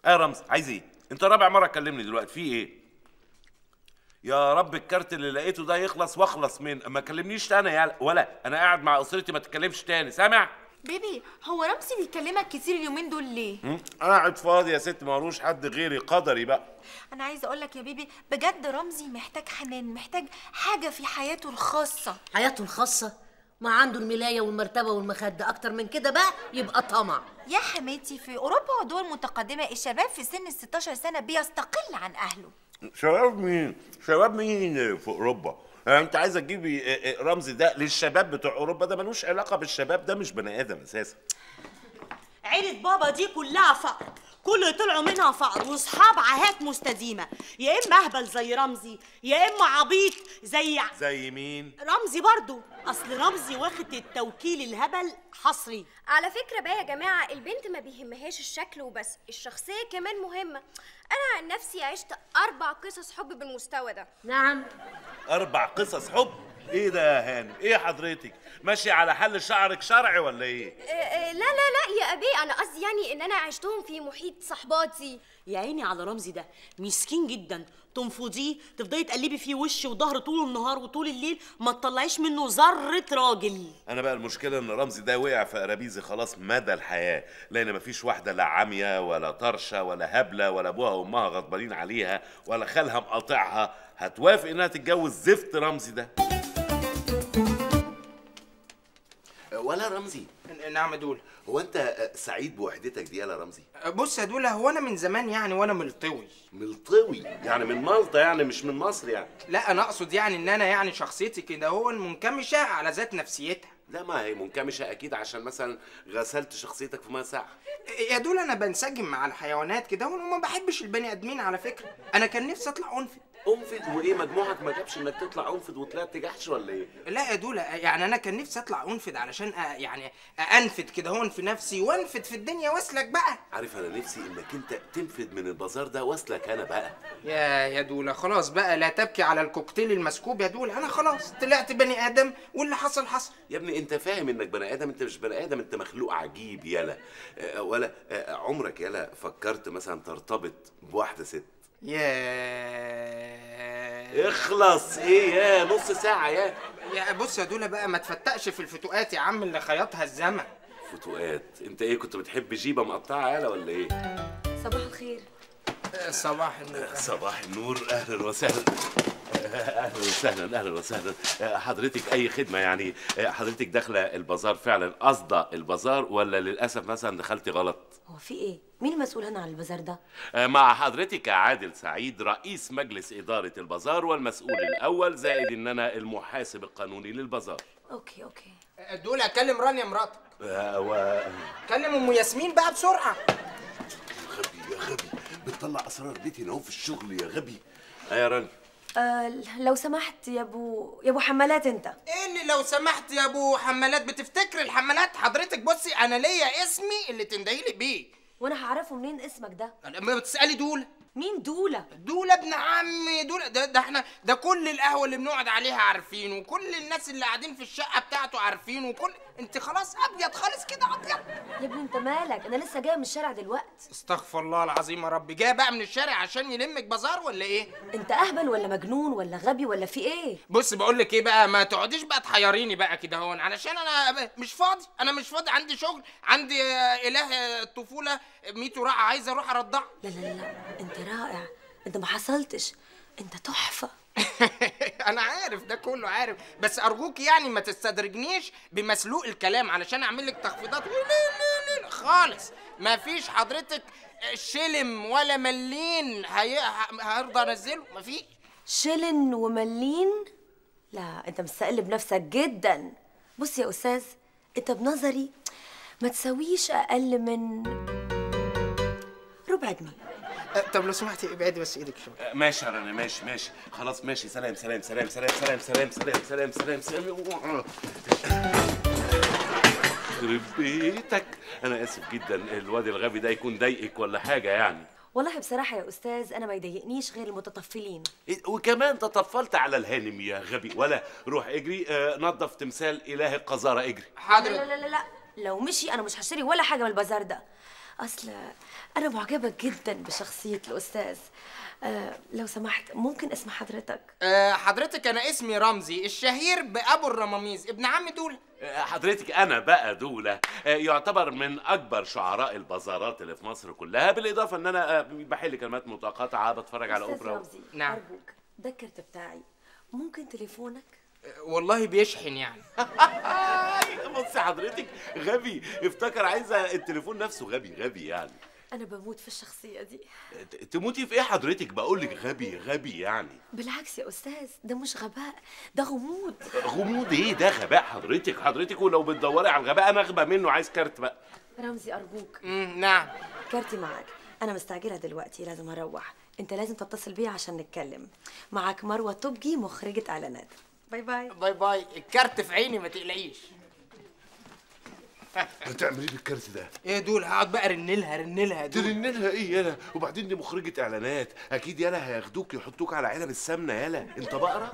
يا رمز عايز ايه انت رابع مره تكلمني دلوقتي في ايه يا رب الكارت اللي لقيته ده يخلص واخلص من ما كلمنيش تاني يا ولا انا قاعد مع اسرتي ما تتكلمش تاني سامع بيبي هو رمزي بيكلمك كتير اليومين دول ليه م? قاعد فاضي يا ست مالوش حد غيري قدري بقى انا عايزه اقول لك يا بيبي بجد رمزي محتاج حنان محتاج حاجه في حياته الخاصه حياته الخاصة ما عنده الملاية والمرتبة والمخدة أكتر من كده بقى يبقى طمع يا حماتي في اوروبا ودول متقدمه الشباب في سن ال 16 سنه بيستقل عن اهله شباب مين شباب مين في اوروبا يعني انت عايزه تجيبي آه، آه، رمزي ده للشباب بتوع اوروبا ده ملوش علاقه بالشباب ده مش بني ادم اساسا عيلة بابا دي كلها فقر كل اللي طلعوا منها فقر واصحاب عاهات مستديمة يا اما اهبل زي رمزي يا اما عبيط زي زي مين رمزي برضو اصل رمزي واخد التوكيل الهبل حصري على فكرة بقى يا جماعة البنت ما بيهمهاش الشكل وبس الشخصية كمان مهمة أنا عن نفسي عشت أربع قصص حب بالمستوى ده نعم اربع قصص حب ايه ده يا هانم ايه حضرتك ماشي على حل شعرك شرعي ولا ايه آه، آه، لا لا لا يا أبي أنا قصدي يعني إن أنا عشتهم في محيط صحباتي يا عيني على رمزي ده مسكين جدا تنفضيه تفضلي تقلبي فيه وش وظهر طول النهار وطول الليل ما تطلعيش منه ذرة راجل انا بقى المشكله ان رمزي ده وقع في قرابيزي خلاص مدى الحياه لان مفيش واحده لا عاميه ولا طرشه ولا هبله ولا ابوها وامها غضبانين عليها ولا خالها مقاطعها هتوافق انها تتجوز زفت رمزي ده ولا رمزي نعم يا دولا هو انت سعيد بوحدتك دي يا رمزي بص يا دولا هو انا من زمان يعني وانا ملطوي ملطوي يعني من مالطا يعني مش من مصر يعني لا انا اقصد يعني ان انا يعني شخصيتي كده هو المنكمشه على ذات نفسيتها لا ما هي منكمشه اكيد عشان مثلا غسلت شخصيتك في ميه ساقعه يا دولا انا بنسجم مع الحيوانات كده وما بحبش البني ادمين على فكره انا كان نفسي اطلع انفد انفد وايه مجموعك ما جابش انك تطلع انفد وطلعت جحش ولا ايه لا يا دولا يعني انا كان نفسي اطلع انفد علشان أ... يعني انفد كده هون في نفسي وانفد في الدنيا واسلك بقى عارف انا نفسي انك انت تنفد من البازار ده واسلك انا بقى يا يا دولا خلاص بقى لا تبكي على الكوكتيل المسكوب يا دولا انا خلاص طلعت بني ادم واللي حصل حصل يا ابني انت فاهم انك بني ادم انت مش بني ادم انت مخلوق عجيب يالا آه، ولا آه، عمرك يالا فكرت مثلا ترتبط بواحده ست يا اخلص ايه يا نص ساعه يا يا بص يا دولا بقى ما تفتقش في الفتوقات يا عم اللي خيطها الزمن فتوقات انت ايه كنت بتحب جيبه مقطعه يالا ولا ايه صباح الخير صباح النور صباح النور اهلا وسهلا اهلا وسهلا اهلا وسهلا حضرتك اي خدمه يعني حضرتك داخله البازار فعلا قصده البازار ولا للاسف مثلا دخلتي غلط هو في إيه؟ مين المسؤول هنا عن البازار ده؟ مع حضرتك يا عادل سعيد رئيس مجلس اداره البازار والمسؤول الاول زائد ان انا المحاسب القانوني للبازار أوكي أوكي دولا كلم رانيا مراتك آه، و... كلم ام ياسمين بقى بسرعه غبي يا غبي بتطلع اسرار بيتي هنا اهو في الشغل يا غبي آه يا راني آه لو سمحت يا أبو يا أبو حمالات أنت ايه اللي لو سمحت يا ابو حمالات بتفتكر الحمالات حضرتك بصي انا ليا اسمي اللي تندهيلي بيه وأنا هعرفه منين اسمك ده؟ لما بتسالي دولا مين دولة؟ دولا ابن عمي دولا ده, ده احنا ده كل القهوه اللي بنقعد عليها عارفينه وكل الناس اللي قاعدين في الشقه بتاعته عارفينه وكل انت خلاص ابيض خالص كده ابيض يا ابني أنت مالك؟ أنا لسه جاية من الشارع دلوقتي استغفر الله العظيم يا رب جاي بقى من الشارع عشان يلمك بازار ولا ايه أنت أهبل ولا مجنون ولا غبي ولا في إيه؟ بص بقول لك ايه بقى ما تقعديش بقى تحيريني بقى كده هون علشان انا مش فاضي انا مش فاضي عندي شغل عندي آه، اله آه، الطفوله ميتو راعي عايز اروح ارضعه لا لا لا لا أنت رائع أنت ما حصلتش أنت تحفة انا عارف ده كله عارف بس ارجوك يعني ما تستدرجنيش بمسلوق الكلام علشان اعمل لك تخفيضات لا لا لا خالص ما فيش حضرتك شلم ولا ملين هي... ه- هرضى انزله ما فيش شلن وملين لا انت مستقل بنفسك جدا بص يا استاذ انت بنظري ما تسويش اقل من ربع جنيه طب لو سمحتي ابعدي بس ايدك شويه ماشي يا رنا ماشي ماشي خلاص ماشي سلام سلام سلام سلام سلام سلام سلام سلام سلام سلام يخرب بيتك انا اسف جدا الواد الغبي ده يكون ضايقك ولا حاجه يعني والله بصراحه يا استاذ انا ما يضايقنيش غير المتطفلين إيه، وكمان تطفلت على الهانم يا غبي ولا روح اجري آه، نظف تمثال اله القذاره اجري حاضر لا لا لا لا لو مشي انا مش هشتري ولا حاجه من البازار ده اصل انا معجبه جدا بشخصيه الاستاذ آه لو سمحت ممكن اسم حضرتك أه حضرتك انا اسمي رمزي الشهير بابو الرماميز ابن عم دول حضرتك انا بقى دولة آه، يعتبر من اكبر شعراء البازارات اللي في مصر كلها بالاضافه ان انا آه، بحل كلمات متقاطعه بتفرج على استاذ اوبرا رمزي نعم. ارجوك ده الكارت بتاعي ممكن تليفونك أه والله بيشحن يعني بصي حضرتك غبي افتكر عايزه التليفون نفسه غبي غبي يعني انا بموت في الشخصيه دي ت- تموتي في ايه حضرتك بقول لك غبي غبي يعني بالعكس يا استاذ ده مش غباء ده غموض غموض ايه ده غباء حضرتك حضرتك ولو بتدوري على الغباء انا اغبى منه عايز كارت بقى رمزي ارجوك مم، نعم كارتي معاك انا مستعجله دلوقتي لازم اروح انت لازم تتصل بيا عشان نتكلم معاك مروه توبجي مخرجه اعلانات باي باي باي باي الكارت في عيني ما تقلقيش هتعمل ايه بالكارت ده ايه دول هقعد بقى رنلها رنلها دول ترن لها ايه يالا وبعدين دي مخرجة اعلانات اكيد يالا هياخدوك يحطوك على علب السمنة يالا انت بقرة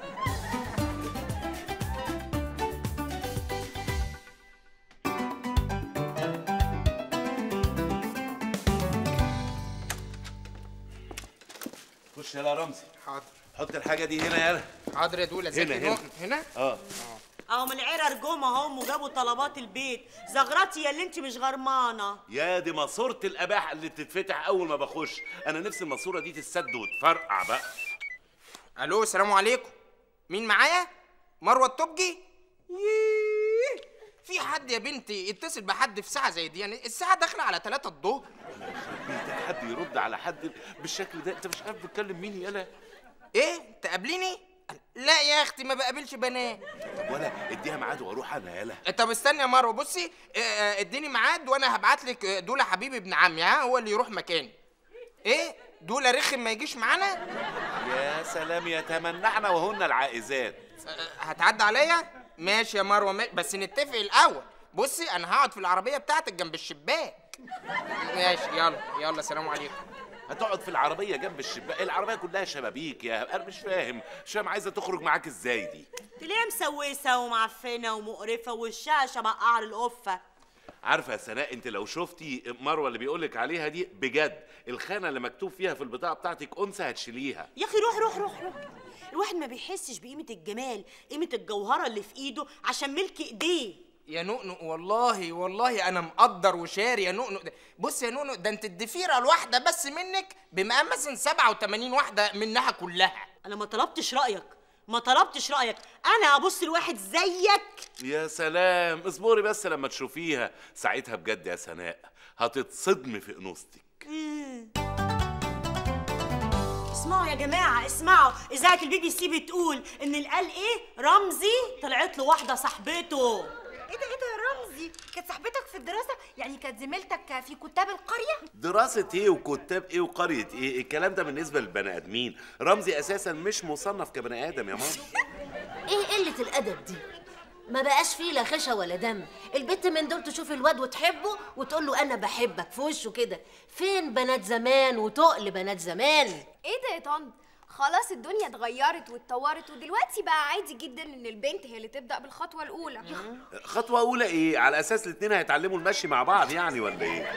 خش يالا يا رمزي حاضر حط الحاجة دي هنا يالا حاضر يا دول ازيك هنا، يا هنا. دول؟ هنا اه اهو من العيره رجوم اهم وجابوا طلبات البيت زغرتي يا اللي انت مش غرمانه يا دي ماسورة الاباحة اللي بتتفتح اول ما بخش انا نفسي الماسورة دي تتسد وتفرقع بقى الو السلام عليكم مين معايا مروه التوبجي ييه. في حد يا بنتي يتصل بحد في ساعه زي دي يعني الساعه داخله على 3 الظهر بيت حد يرد على حد بالشكل ده انت مش عارف بتكلم مين يالا ايه تقابليني لا يا اختي ما بقابلش بنات طب ولا اديها ميعاد واروح انا يالا طب استني يا مروه بصي آه، آه، اديني ميعاد وانا هبعت لك آه، دوله حبيبي ابن عمي ها هو اللي يروح مكاني ايه دوله رخم ما يجيش معانا يا سلام يتمنعنا وهن العائزات آه، هتعدي عليا ماشي يا مروه ما- بس نتفق الاول بصي انا هقعد في العربيه بتاعتك جنب الشباك ماشي يلا يلا سلام عليكم هتقعد في العربيه جنب الشباك العربيه كلها شبابيك يا انا مش فاهم مش فاهم عايزه تخرج معاك ازاي دي تلاقيها مسوسه ومعفنه ومقرفه وشها شبه قعر القفه عارفه يا سناء انت لو شفتي مروه اللي بيقولك عليها دي بجد الخانه اللي مكتوب فيها في البطاقه بتاعتك انثى هتشيليها يا اخي روح روح روح روح الواحد ما بيحسش بقيمه الجمال قيمه الجوهره اللي في ايده عشان ملك ايديه يا نؤنؤ والله والله انا مقدر وشاري يا نؤنؤ ده- بص يا نؤنؤ ده انت الضفيره الواحده بس منك بمقام مثلا 87 واحده منها كلها انا ما طلبتش رايك ما طلبتش رايك انا ابص لواحد زيك يا سلام اصبري بس لما تشوفيها ساعتها بجد يا سناء هتتصدمي في انوثتك اسمعوا يا جماعه اسمعوا اذاعه البي بي سي بتقول ان اللي قال ايه رمزي طلعت له واحده صاحبته ايه ده ايه ده يا رمزي كانت صاحبتك في الدراسه يعني كانت زميلتك في كتاب القريه دراسة ايه وكتاب ايه وقرية ايه الكلام ده بالنسبة للبني ادمين رمزي اساسا مش مصنف كبني ادم يا ماما ايه قلة الأدب دي؟ ما بقاش فيه لا خشة ولا دم البت من دول تشوف الواد وتحبه وتقول له أنا بحبك في وشه كده فين بنات زمان وتقل بنات زمان ايه ده يا طنط خلاص الدنيا اتغيرت واتطورت ودلوقتي بقى عادي جدا ان البنت هي اللي تبدا بالخطوه الاولى خطوة اولى ايه على اساس الاتنين هيتعلموا المشي مع بعض يعني ولا ايه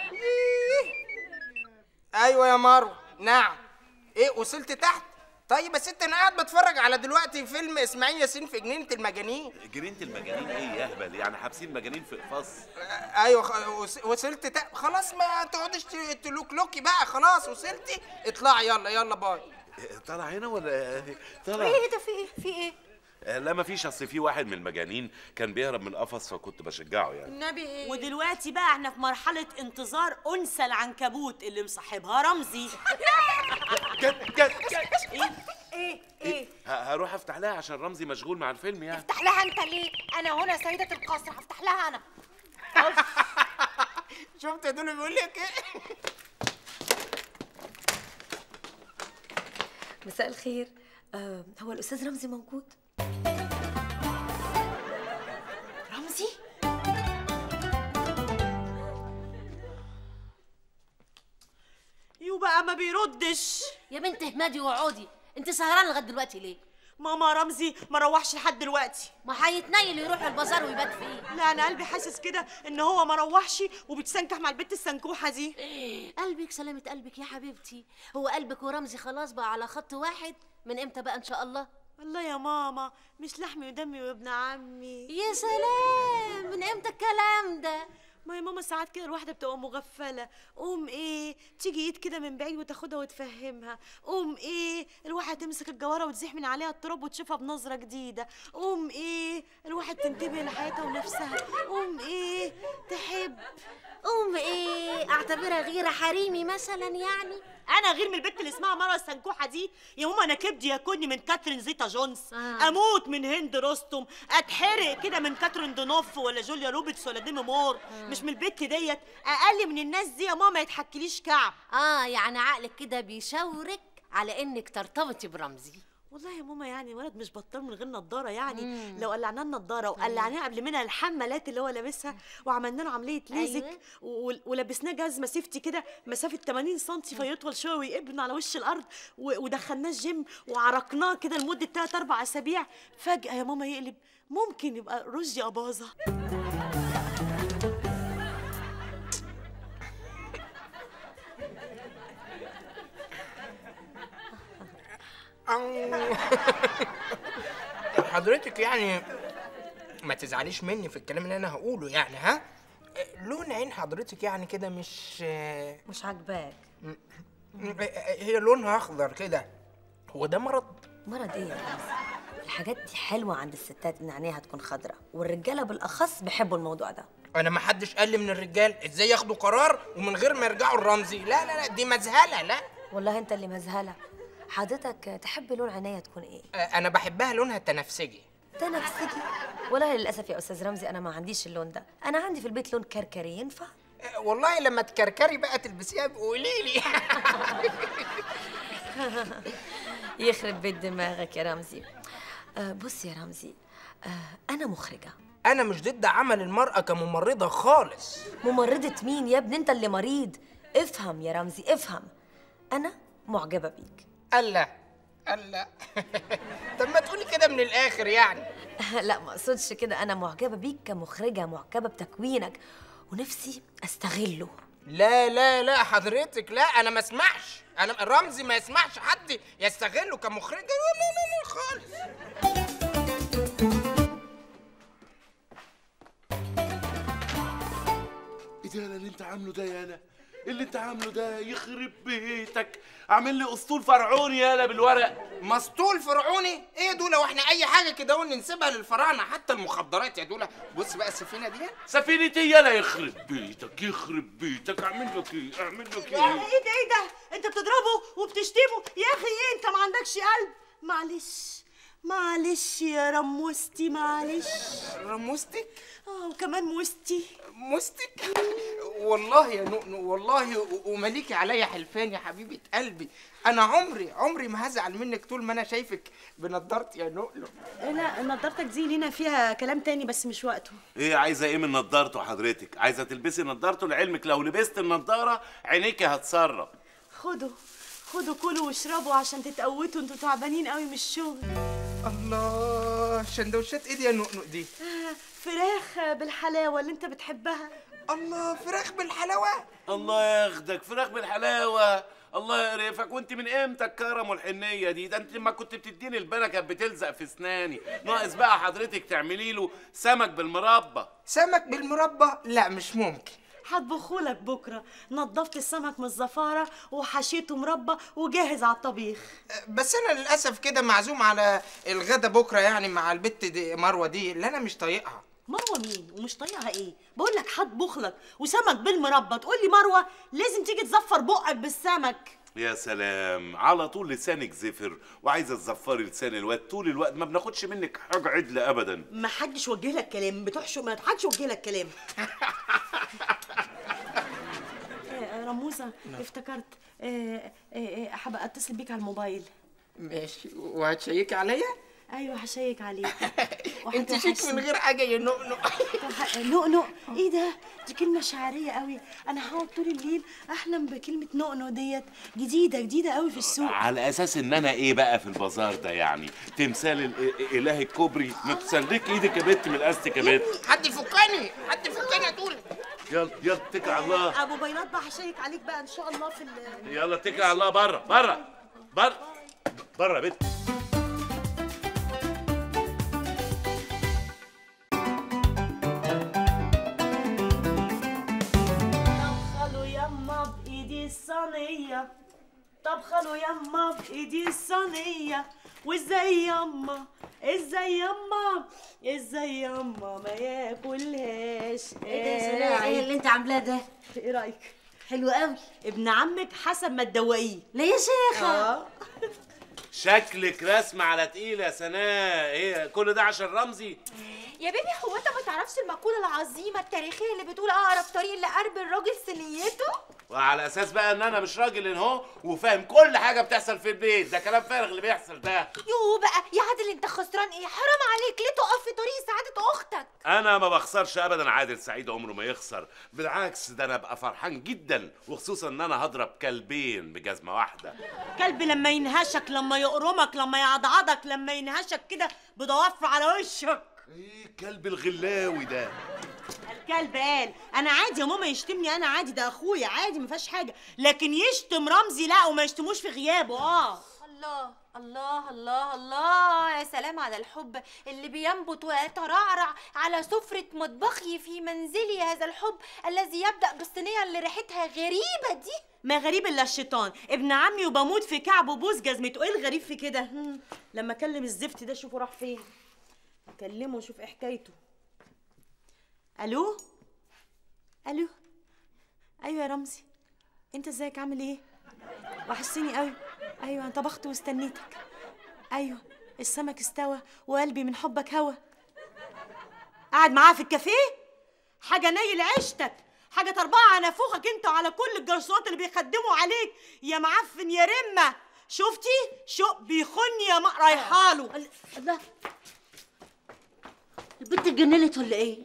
ايوه يا مروه نعم ايه وصلت تحت طيب بس انت انا قاعد بتفرج على دلوقتي فيلم اسماعيل ياسين في جنينه المجانين جنينة المجانين ايه يا اهبل يعني حابسين مجانين في قفص آه، ايوه خ... وص- وصلت تحت خلاص ما تقعدش ت- تلوكلوكي بقى خلاص وصلتي اطلعي يلا يلا باي طالع هنا ولا طالع ايه ده في ايه في ايه آه، لا مفيش اصل في واحد من المجانين كان بيهرب من القفص فكنت بشجعه يعني النبي ايه ودلوقتي بقى احنا في مرحله انتظار انثى العنكبوت اللي مصاحبها رمزي جت جت ايه ايه ايه ه- هروح افتح لها عشان رمزي مشغول مع الفيلم يعني افتح لها انت ليه انا هنا سيده القصر هفتح لها انا شفت يا دول بيقول لك ايه مساء الخير آه هو الاستاذ رمزي موجود رمزي يو بقى ما بيردش يا بنت اهمدي واقعدي انت سهرانة لغاية دلوقتي ليه؟ ماما رمزي ما روحش لحد دلوقتي ما هيتنيل يروح البازار ويبات فيه لا انا قلبي حاسس كده ان هو ما روحش وبيتسنكح مع البت السنكوحه دي قلبك سلامة قلبك يا حبيبتي هو قلبك ورمزي خلاص بقى على خط واحد من امتى بقى ان شاء الله الله يا ماما مش لحمي ودمي وابن عمي يا سلام من امتى الكلام ده ما يا ماما ساعات كده الواحده بتبقى مغفله قوم ايه تيجي ايد كده من بعيد وتاخدها وتفهمها قوم ايه الواحد تمسك الجواره وتزيح من عليها التراب وتشوفها بنظره جديده قوم ايه الواحد تنتبه لحياتها ونفسها قوم ايه تحب ام ايه اعتبرها غيرة حريمي مثلا يعني انا غير من البت اللي اسمها مروه السنكوحه دي يا ماما انا كبدي ياكلني من كاترين زيتا جونز آه. اموت من هند رستم اتحرق كده من كاترين دونوف ولا جوليا روبرتس ولا ديمي مور مش من البت ديت اقل من الناس دي يا ماما ما يتحكليش كعب اه يعني عقلك كده بيشاورك على انك ترتبطي برمزي والله يا ماما يعني ولد مش بطال من غير نضاره يعني لو قلعناه النضاره وقلعناه قبل منها الحمالات اللي هو لابسها وعملنا له عمليه ليزك أيوة. و- ولبسناه جزمه سيفتي كده مسافه 80 سم فيطول شويه ويقبن على وش الارض و- ودخلناه الجيم وعرقناه كده لمده 3 4 اسابيع فجاه يا ماما يقلب ممكن يبقى رشدي اباظه حضرتك يعني ما تزعليش مني في الكلام اللي انا هقوله يعني ها لون عين حضرتك يعني كده مش مش عاجباك هي لونها اخضر كده هو ده مرض مرض ايه يا رمزي الحاجات دي حلوه عند الستات ان عينيها تكون خضراء والرجاله بالاخص بيحبوا الموضوع ده انا ما حدش قال لي من الرجال ازاي ياخدوا قرار ومن غير ما يرجعوا الرمزي لا لا لا دي مذهله لا والله انت اللي مذهله حضرتك تحب لون عينيا تكون ايه آه، انا بحبها لونها تنفسجي تنفسجي والله للاسف يا استاذ رمزي انا ما عنديش اللون ده انا عندي في البيت لون كركري ينفع آه، والله لما تكركري بقى تلبسيها قولي لي يخرب بيت دماغك يا رمزي آه بص يا رمزي آه انا مخرجه انا مش ضد عمل المراه كممرضه خالص ممرضة مين يا ابني انت اللي مريض افهم يا رمزي افهم انا معجبة بيك الله الله طب ما تقولي كده من الاخر يعني لا ما اقصدش كده انا معجبة بيك كمخرجة معجبة بتكوينك ونفسي استغله لا لا لا حضرتك لا انا ما اسمعش انا رمزي ما يسمعش حد يستغله كمخرجه لا لا لا, لا خالص ايه ده اللي انت عامله ده يالا إيه اللي انت عامله ده يخرب بيتك عامل لي اسطول فرعوني يالا بالورق مسطول فرعوني ايه دول واحنا اي حاجه كده قلنا نسيبها للفراعنه حتى المخدرات يا دول بص بقى السفينه دي سفينتي يالا يخرب بيتك يخرب بيتك اعمل لك ايه اعمل لك ايه ايه ده ايه ده انت بتضربه وبتشتمه يا اخي ايه انت ما عندكش قلب معلش معلش يا رموستي معلش رموستك اه وكمان موستي مستك والله يا نؤنو والله و- ومليكي عليا حلفان يا حبيبه قلبي انا عمري عمري ما هزعل منك طول ما انا شايفك بنضارتي يا نؤنو لا نضارتك دي لينا فيها كلام تاني بس مش وقته ايه عايزه ايه من نضارته حضرتك عايزه تلبسي نضارته لعلمك لو لبست النضاره عينيكي هتسرب خدوا خدوا كلوا واشربوا عشان تتقوتوا انتوا تعبانين قوي من الشغل الله سندوتشات ايه دي يا نؤنو دي آه، فراخ بالحلاوه اللي انت بتحبها الله فراخ بالحلاوه الله ياخدك فراخ بالحلاوه الله يقرفك وانت من امتى الكرم والحنيه دي ده انت لما كنت بتديني البنا كانت بتلزق في اسناني ناقص بقى حضرتك تعملي له سمك بالمربى سمك بالمربى لا مش ممكن هطبخهولك بكره نضفت السمك من الزفاره وحشيته مربى وجاهز على الطبيخ بس انا للاسف كده معزوم على الغدا بكره يعني مع البت دي مروه دي اللي انا مش طايقها مروه مين ومش طايقها ايه بقول لك هطبخ لك وسمك بالمربى تقول لي مروه لازم تيجي تزفر بقك بالسمك يا سلام على طول لسانك زفر وعايزه تزفري لسان الواد طول الوقت ما بناخدش منك حاجه عدله ابدا ما حدش وجه لك كلام بتحشو ما حدش وجه لك كلام آه، رموزه افتكرت آه، آه، آه، هبقى اتصل بيك على الموبايل ماشي وهتشيكي عليا ايوه هشيك عليك انت شيك من غير حاجه يا نؤنؤ نؤنؤ ايه ده دي كلمه شعريه قوي انا هقعد طول الليل احلم بكلمه نؤنؤ ديت جديده جديده قوي في السوق على اساس ان انا ايه بقى في البازار ده يعني تمثال الاله الكوبري متسلك ايدك يا بت من الاستك يا بت حد يفكني حد يفكني يا طول يلا يلا اتكل على الله ابو بياض بقى هشيك عليك بقى ان شاء الله في ال- يلا اتكل على الله بره بره بره بره يا بت طبخلوا يما بايدي الصينية طبخلوا يما بايدي الصينية وازاي يما ازاي يما ازاي يما ما ياكلهاش ايه ده يا سناء ايه اللي انت عاملاه ده ايه رايك حلو قوي ابن عمك حسب ما تدوقيه ليه يا شيخه اه شكلك رسم على تقيل يا سناء ايه كل ده عشان رمزي يا بيبي هو انت ما تعرفش المقولة العظيمة التاريخية اللي بتقول اقرب طريق لقرب الراجل سنيته وعلى اساس بقى ان انا مش راجل ان هو وفاهم كل حاجه بتحصل في البيت ده كلام فارغ اللي بيحصل ده يو بقى يا عادل انت خسران ايه حرام عليك ليه تقف في طريق سعادة اختك انا ما بخسرش ابدا عادل سعيد عمره ما يخسر بالعكس ده انا ابقى فرحان جدا وخصوصا ان انا هضرب كلبين بجزمه واحده كلب لما ينهشك لما يقرمك لما يعضعضك لما ينهشك كده بضوافر على وشك ايه الكلب الغلاوي ده الكلب قال انا عادي يا ماما يشتمني انا عادي ده اخويا عادي ما فيهاش حاجه لكن يشتم رمزي لا وما يشتموش في غيابه اه الله الله الله الله يا سلام على الحب اللي بينبت ويترعرع على سفرة مطبخي في منزلي هذا الحب الذي يبدأ بالصينية اللي ريحتها غريبة دي ما غريب الا الشيطان ابن عمي وبموت في كعبه بوس جزمته ايه الغريب في كده هم، لما اكلم الزفت ده شوفه راح فين اكلمه شوف ايه حكايته الو الو ايوه يا رمزي انت ازيك عامل ايه وحشتني قوي ايوه انا طبخت واستنيتك ايوه السمك استوى وقلبي من حبك هوى قاعد معاه في الكافيه حاجه نيل عيشتك حاجه تربعه على نافوخك انت وعلى كل الجرسوات اللي بيخدموا عليك يا معفن يا رمه شفتي شو بيخني يا ما رايحاله الله البنت اتجننت ولا ايه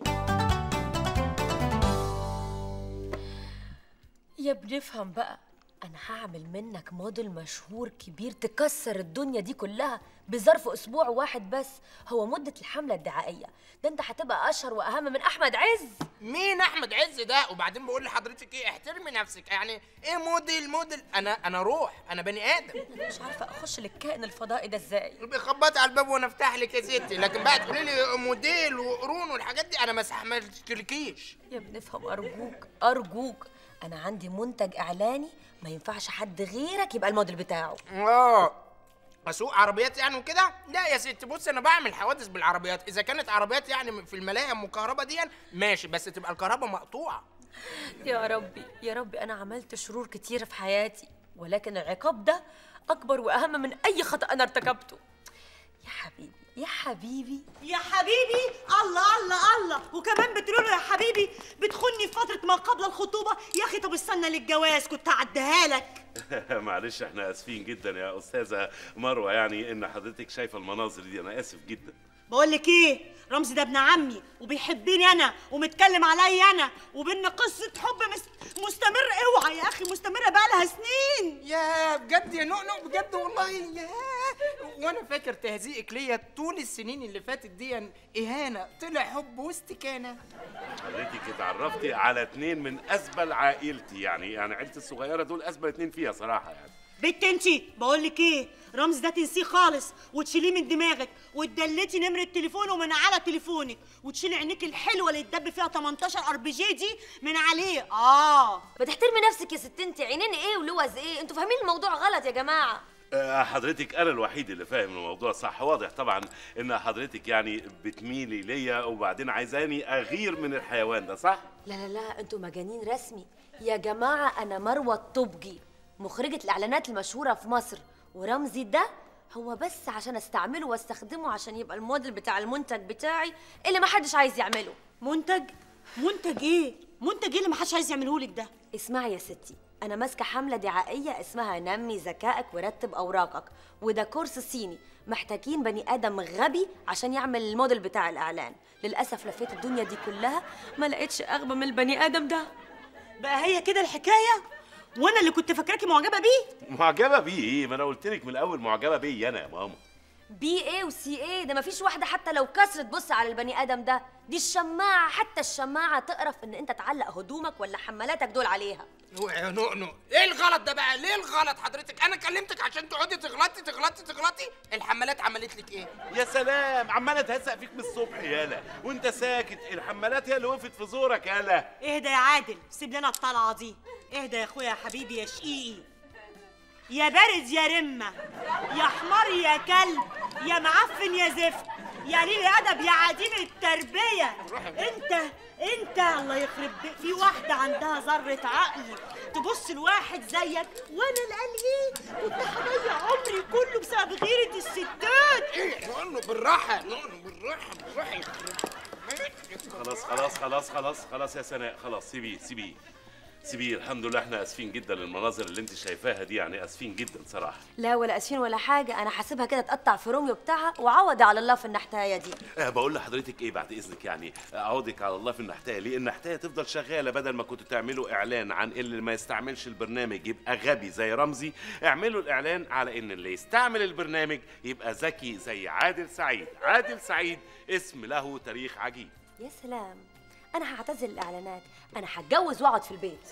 يا بنفهم بقى انا هعمل منك موديل مشهور كبير تكسر الدنيا دي كلها بظرف اسبوع واحد بس هو مدة الحملة الدعائية ده انت هتبقى اشهر واهم من احمد عز مين احمد عز ده وبعدين بقول لحضرتك ايه احترمي نفسك يعني ايه موديل موديل انا انا روح انا بني ادم انا مش عارفة اخش للكائن الفضائي ده ازاي بيخبط على الباب وانا افتح لك يا ستي لكن بقى تقولي لي موديل وقرون والحاجات دي انا ما استحملتلكيش يا بنفهم ارجوك ارجوك انا عندي منتج اعلاني ما ينفعش حد غيرك يبقى الموديل بتاعه اه اسوق عربيات يعني وكده لا يا ست بص انا بعمل حوادث بالعربيات اذا كانت عربيات يعني في الملاهي مكهربه دي ماشي بس تبقى الكهرباء مقطوعه يا ربي يا ربي انا عملت شرور كتير في حياتي ولكن العقاب ده اكبر واهم من اي خطأ انا ارتكبته يا حبيبي يا حبيبي يا حبيبي الله الله الله وكمان بتقولوا له يا حبيبي بتخني في فتره ما قبل الخطوبه يا اخي طب استنى للجواز كنت هعديها لك معلش احنا اسفين جدا يا استاذه مروه يعني ان حضرتك شايفه المناظر دي انا اسف جدا بقول لك ايه رمزي ده ابن عمي وبيحبني انا ومتكلم عليا انا وبينا قصه حب مس... مستمر اوعى يا اخي مستمره بقالها سنين يا بجد يا نؤنؤ بجد والله يا وانا فاكر تهزيئك ليا طول السنين اللي فاتت دي اهانه طلع حب واستكانه حضرتك اتعرفتي على اتنين من اسبل عائلتي يعني يعني عيلتي الصغيره دول اسبل اتنين فيها صراحه يعني بنت انتي بقول لك ايه رمز ده تنسيه خالص وتشيليه من دماغك وتدلتي نمره تليفونه من على تليفونك وتشيلي عينيك الحلوه اللي اتدب فيها 18 ار بي جي دي من عليه اه ما تحترمي نفسك يا ست انت عينين ايه ولوز ايه انتوا فاهمين الموضوع غلط يا جماعه آه، حضرتك انا الوحيد اللي فاهم الموضوع صح واضح طبعا ان حضرتك يعني بتميلي ليا وبعدين عايزاني اغير من الحيوان ده صح لا لا لا انتوا مجانين رسمي يا جماعه انا مروه الطبجي مخرجه الاعلانات المشهوره في مصر ورمزي ده هو بس عشان استعمله واستخدمه عشان يبقى الموديل بتاع المنتج بتاعي اللي ما حدش عايز يعمله منتج منتج ايه منتج ايه اللي محدش عايز يعملهولك ده اسمعي يا ستي انا ماسكه حمله دعائيه اسمها نمي ذكائك ورتب اوراقك وده كورس صيني محتاجين بني ادم غبي عشان يعمل الموديل بتاع الاعلان للاسف لفيت الدنيا دي كلها ما لقيتش اغبى من البني ادم ده بقى هي كده الحكايه وانا اللي كنت فاكراكي معجبه بيه معجبه بيه ايه ما انا قلت لك من الاول معجبه بيا انا يا ماما بي ايه وسي ايه ده مفيش واحده حتى لو كسرت تبص على البني ادم ده دي الشماعه حتى الشماعه تقرف ان انت تعلق هدومك ولا حمالاتك دول عليها يا نؤنو ايه الغلط ده بقى ليه الغلط حضرتك انا كلمتك عشان تقعدي تغلطي تغلطي تغلطي الحمالات عملت لك ايه يا سلام عماله تهزق فيك من الصبح يالا وانت ساكت الحمالات هي اللي وقفت في زورك يالا اهدى يا عادل سيب لنا الطلعه دي اهدى يا اخويا يا حبيبي يا شقيقي يا بارد يا رمه يا حمار يا كلب يا معفن يا زفت يا قليل ادب يا عديم التربيه انت انت الله يخرب بيك في واحده عندها ذره عقل تبص لواحد زيك وانا القليل كنت هضيع عمري كله بسبب غيره الستات ايه نؤنو بالراحه نؤنو بالراحه بالراحه يخرب خلاص خلاص خلاص خلاص خلاص يا سناء خلاص سيبيه سيبيه سيبيه الحمد لله احنا اسفين جدا للمناظر اللي انت شايفاها دي يعني اسفين جدا صراحه لا ولا اسفين ولا حاجه انا حاسبها كده تقطع في روميو بتاعها وعوض على الله في النحتايه دي أه بقول لحضرتك ايه بعد اذنك يعني اعوضك على الله في النحتايه ليه النحتايه تفضل شغاله بدل ما كنتوا تعملوا اعلان عن اللي ما يستعملش البرنامج يبقى غبي زي رمزي اعملوا الاعلان على ان اللي يستعمل البرنامج يبقى ذكي زي عادل سعيد عادل سعيد اسم له تاريخ عجيب يا سلام انا هعتزل الاعلانات انا هتجوز واقعد في البيت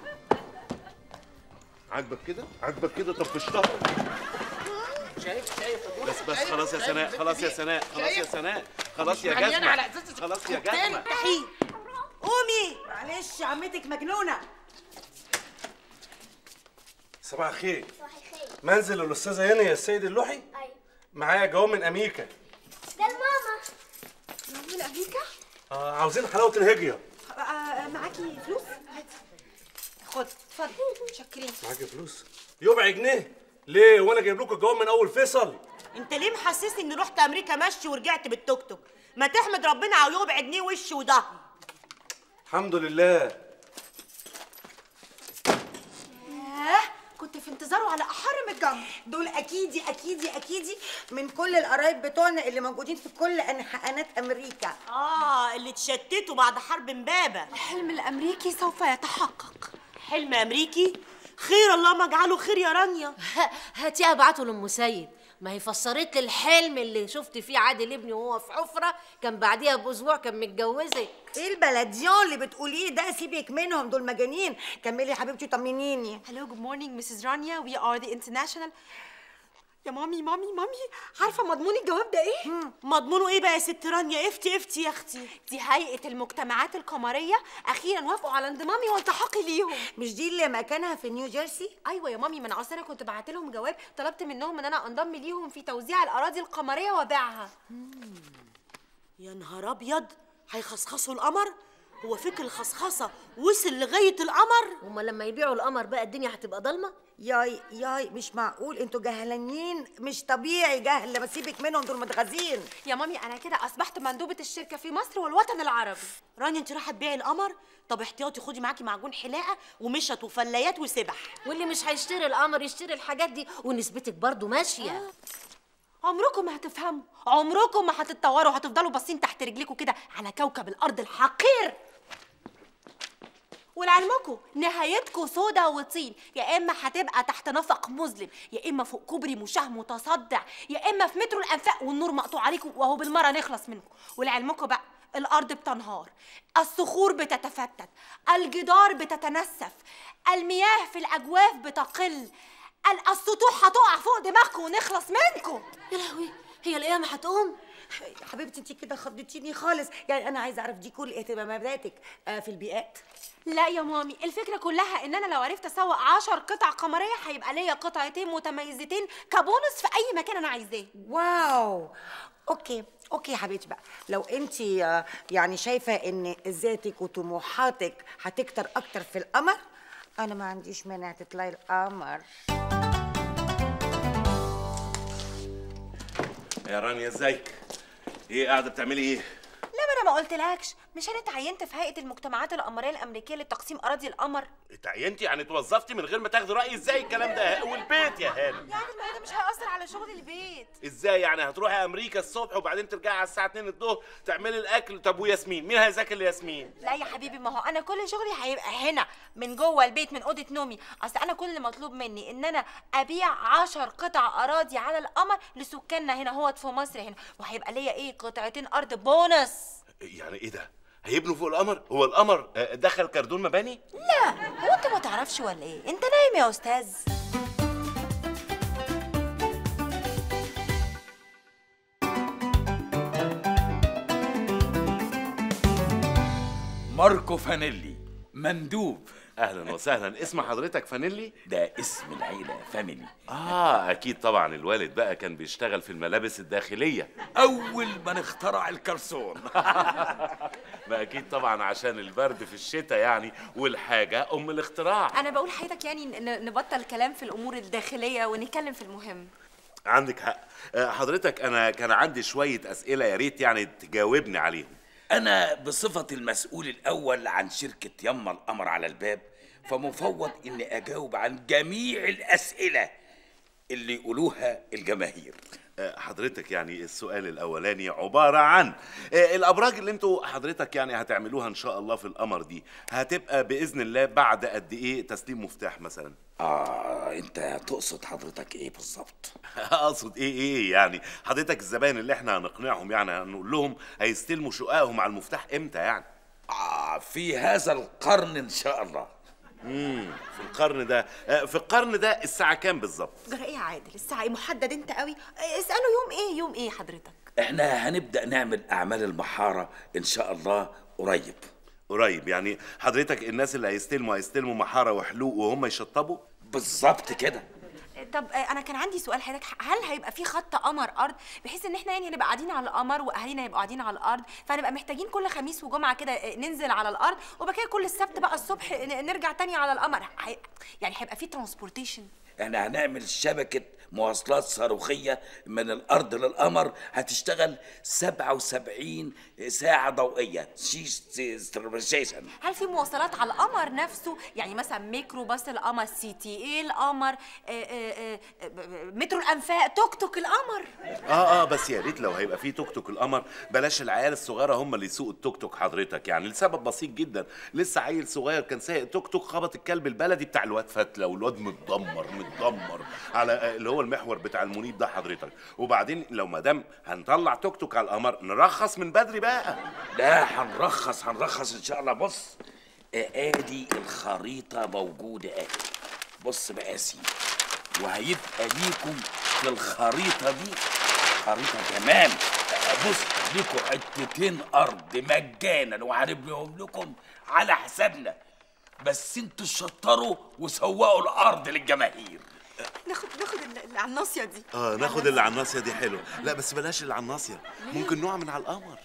عاجبك كده عاجبك كده طب في الشهر شايف شايف بس بس شايف- خلاص يا شايف سناء البنت خلاص يا دي؟ سناء خلاص يا شايف؟ سناء خلاص يا مش مليانة جزمة على إزازة خلاص يا كوكتيل. جزمة تحيه قومي معلش عمتك مجنونه صباح الخير منزل الاستاذه هاني يا السيد اللوحي ايوه معايا جواب من امريكا ده الماما من امريكا آه عاوزين حلاوه الهجيه آه معاكي فلوس هاتي خد اتفضل متشكرين معاكي فلوس ربع جنيه ليه وانا جايب لكم الجواب من اول فيصل انت ليه محسسني اني رحت امريكا مشي ورجعت بالتوك توك ما تحمد ربنا على ربع جنيه وش وظهر الحمد لله آه كنت في انتظاره على احرم الجمر دول اكيدي اكيدي اكيدي من كل القرايب بتوعنا اللي موجودين في كل انحاءات امريكا اه اللي اتشتتوا بعد حرب امبابه الحلم الامريكي سوف يتحقق حلم امريكي خير اللهم اجعله خير يا رانيا هاتي ابعته لام سيد ما هي فسرت لي الحلم اللي شفت فيه عادل ابني وهو في حفره كان بعديها باسبوع كان متجوزك ايه البلديون اللي بتقوليه ده سيبك منهم دول مجانين كملي يا حبيبتي طمنيني Hello, good morning, Mrs. Rania. We are the international. يا مامي مامي مامي عارفة مضمون الجواب ده ايه؟ مضمونه ايه بقى يا ست رانيا افتي افتي يا اختي دي هيئة المجتمعات القمرية أخيرا وافقوا على انضمامي والتحاقي ليهم مش دي اللي مكانها في نيو جيرسي أيوة يا مامي ما أنا أصل أنا كنت بعت لهم جواب طلبت منهم إن أنا أنضم ليهم في توزيع الأراضي القمرية وبيعها يا نهار ابيض هيخصخصوا القمر هو فكر الخصخصه وصل لغايه القمر هما لما يبيعوا القمر بقى الدنيا هتبقى ضلمه ياي ياي مش معقول انتوا جهلانين مش طبيعي جهل بس سيبك منهم دول متغازين يا مامي أنا كده أصبحت مندوبة الشركة في مصر والوطن العربي رانيا انت رايحه تبيعي القمر طب احتياطي خدي معاكي معجون حلاقه ومشط وفلايات وسبح واللي مش هيشتري القمر يشتري الحاجات دي ونسبتك برضو ماشيه عمركم ما هتفهموا عمركم ما هتتطوروا هتفضلوا باصين تحت رجليكم كده على كوكب الارض الحقير ولعلمكم نهايتكم سودا وطين يا اما هتبقى تحت نفق مظلم يا اما فوق كوبري مشاه متصدع يا اما في مترو الانفاق والنور مقطوع عليكم وهو بالمره نخلص منكم ولعلمكم بقى الارض بتنهار الصخور بتتفتت الجدار بتتنسف المياه في الاجواف بتقل ال- السطوح هتقع فوق دماغكم ونخلص منكم يا لهوي هي القيامه هتقوم حبيبتي انت كده خضتيني خالص يعني انا عايزه اعرف دي كل اهتماماتك آه في البيئات لا يا مامي الفكرة كلها ان انا لو عرفت اسوق عشر قطع قمرية هيبقى ليا قطعتين متميزتين كبونص في اي مكان انا عايزاه واو اوكي اوكي يا حبيبتي بقى لو انت يعني شايفه ان ذاتك وطموحاتك هتكتر اكتر في القمر انا ما عنديش مانع تطلعي القمر يا رانيا ازيك ايه قاعده بتعملي ايه لا ما انا ما قلتلكش مش انا اتعينت في هيئه المجتمعات القمريه الامريكيه لتقسيم اراضي القمر اتعينتي يعني اتوظفتي من غير ما تاخدي رايي ازاي الكلام ده والبيت يا هانم يعني ما ده مش هيأثر على شغل البيت ازاي يعني هتروحي امريكا الصبح وبعدين ترجعي على الساعه 2 الظهر تعملي الاكل طب وياسمين مين هيذاكر لياسمين لا يا حبيبي ما هو انا كل شغلي هيبقى هنا من جوه البيت من اوضه نومي اصل انا كل اللي مطلوب مني ان انا ابيع عشر قطع اراضي على القمر لسكاننا هنا هو في مصر هنا وهيبقى ليا ايه قطعتين ارض بونص يعني ايه ده هيبنوا فوق القمر هو القمر آه، دخل كردون مباني لا هو انت ما تعرفش ولا ايه انت نايم يا استاذ ماركو فانيلي مندوب اهلا وسهلا اسم حضرتك فانيلي ده اسم العيلة فاميلي اه اكيد طبعا الوالد بقى كان بيشتغل في الملابس الداخليه أول من اخترع الكرسون ما اكيد طبعا عشان البرد في الشتاء يعني والحاجه ام الاختراع انا بقول حضرتك يعني ن- نبطل كلام في الامور الداخليه ونتكلم في المهم عندك حق آه، حضرتك انا كان عندي شويه اسئله يا ريت يعني تجاوبني عليهم أنا بصفتي المسؤول الأول عن شركة يما القمر على الباب فمفوض إني أجاوب عن جميع الأسئلة اللي يقولوها الجماهير آه، حضرتك يعني السؤال الاولاني عباره عن آه، الابراج اللي انتوا حضرتك يعني هتعملوها ان شاء الله في القمر دي هتبقى باذن الله بعد قد ايه تسليم مفتاح مثلا آه أنت تقصد حضرتك إيه بالظبط؟ اقصد ايه ايه يعني حضرتك الزباين اللي احنا هنقنعهم يعني هنقول لهم هيستلموا شققهم على المفتاح امتى يعني آه في هذا القرن إن شاء الله امم في القرن ده آه، في القرن ده الساعه كام بالظبط جرى ايه يا عادل الساعه ايه محدد انت قوي اساله يوم ايه يوم ايه حضرتك إحنا هنبدأ نعمل أعمال المحارة إن شاء الله قريب قريب يعني حضرتك الناس اللي هيستلموا هيستلموا محاره وحلوق وهم يشطبوا بالظبط كده طب آه، انا كان عندي سؤال حضرتك هل هيبقى في خط قمر ارض بحيث ان احنا يعني نبقى قاعدين على القمر واهالينا يبقوا قاعدين على الارض فهنبقى محتاجين كل خميس وجمعه كده آه، ننزل على الارض وبعد كده كل السبت بقى الصبح ن- نرجع تاني على القمر هي- يعني هيبقى في ترانسبورتيشن احنا هنعمل شبكة مواصلات صاروخية من الأرض للقمر هتشتغل 77 ساعة ضوئية ستيشن هل في مواصلات على القمر نفسه يعني مثلا ميكرو باص القمر سي تي اي القمر آه، آه، آه، آه، مترو الانفاق توك توك القمر اه اه بس يا ريت لو هيبقى في توك توك القمر بلاش العيال الصغيره هم اللي يسوقوا التوك توك حضرتك يعني لسبب بسيط جدا لسه عيل صغير كان سايق توك توك خبط الكلب البلدي بتاع الواد فتله والواد متدمر متدمر على آه، اللي هو المحور بتاع المنيب ده حضرتك وبعدين لو ما دام هنطلع توك توك على القمر نرخص من بدري بقى لا هنرخص هنرخص إن شاء الله بص ادي الخريطة موجودة اهي بص بقى يا سيدي وهيبقى ليكم في الخريطة دي خريطة تمام بص ليكم حتتين أرض مجانا وهنبنيهم لكم على حسابنا بس انتوا شطروا وسوقوا الأرض للجماهير ناخد ناخد ال- اللي على الناصيه دي اه ناخد اللي على الناصيه دي حلو لا بس بلاش اللي على الناصيه ممكن نوع من على القمر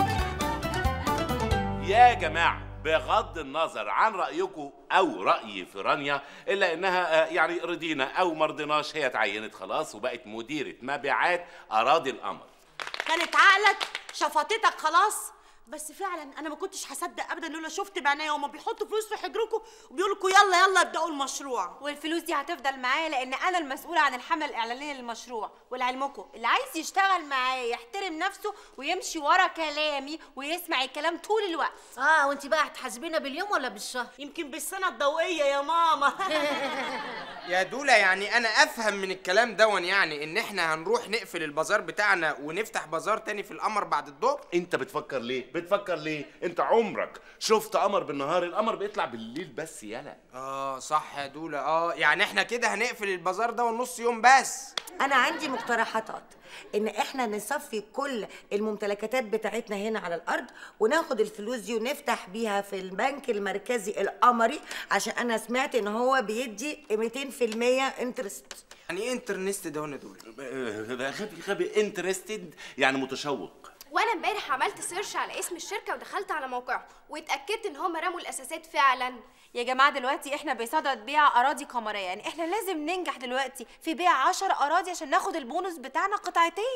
يا جماعة بغض النظر عن رأيكم أو رأيي في رانيا إلا إنها آه، يعني رضينا أو مرضناش هي اتعينت خلاص وبقت مديرة مبيعات أراضي القمر كانت عقلك شفطتك خلاص بس فعلا انا ما كنتش هصدق ابدا لولا شفت بعينيا هما بيحطوا فلوس في حجركم وبيقولوا لكم يلا يلا ابداوا المشروع والفلوس دي هتفضل معايا لان انا المسؤوله عن الحمله الاعلانيه للمشروع ولعلمكم اللي عايز يشتغل معايا يحترم نفسه ويمشي ورا كلامي ويسمع الكلام طول الوقت اه وانت بقى هتحاسبينا باليوم ولا بالشهر يمكن بالسنه الضوئيه يا ماما يا دولة يعني انا افهم من الكلام دون يعني ان احنا هنروح نقفل البازار بتاعنا ونفتح بازار تاني في القمر بعد الظهر أنت بتفكر ليه؟ بتفكر ليه؟ أنت عمرك شفت قمر بالنهار القمر بيطلع بالليل بس يلا اه صح يا دولة اه يعني احنا كده هنقفل البازار ده ونص يوم بس انا عندي مقترحات ان احنا نصفي كل الممتلكات بتاعتنا هنا على الارض وناخد الفلوس دي ونفتح بيها في البنك المركزي القمري عشان انا سمعت ان هو بيدي 200% انترست يعني ايه انترنست ده يا دولة ده غبي غبي انترستد يعني متشوق وانا امبارح عملت سيرش على اسم الشركه ودخلت على موقعهم واتاكدت ان هم رموا الاساسات فعلا يا جماعه دلوقتي احنا بصدد بيع اراضي قمريه يعني احنا لازم ننجح دلوقتي في بيع 10 اراضي عشان ناخد البونص بتاعنا قطعتين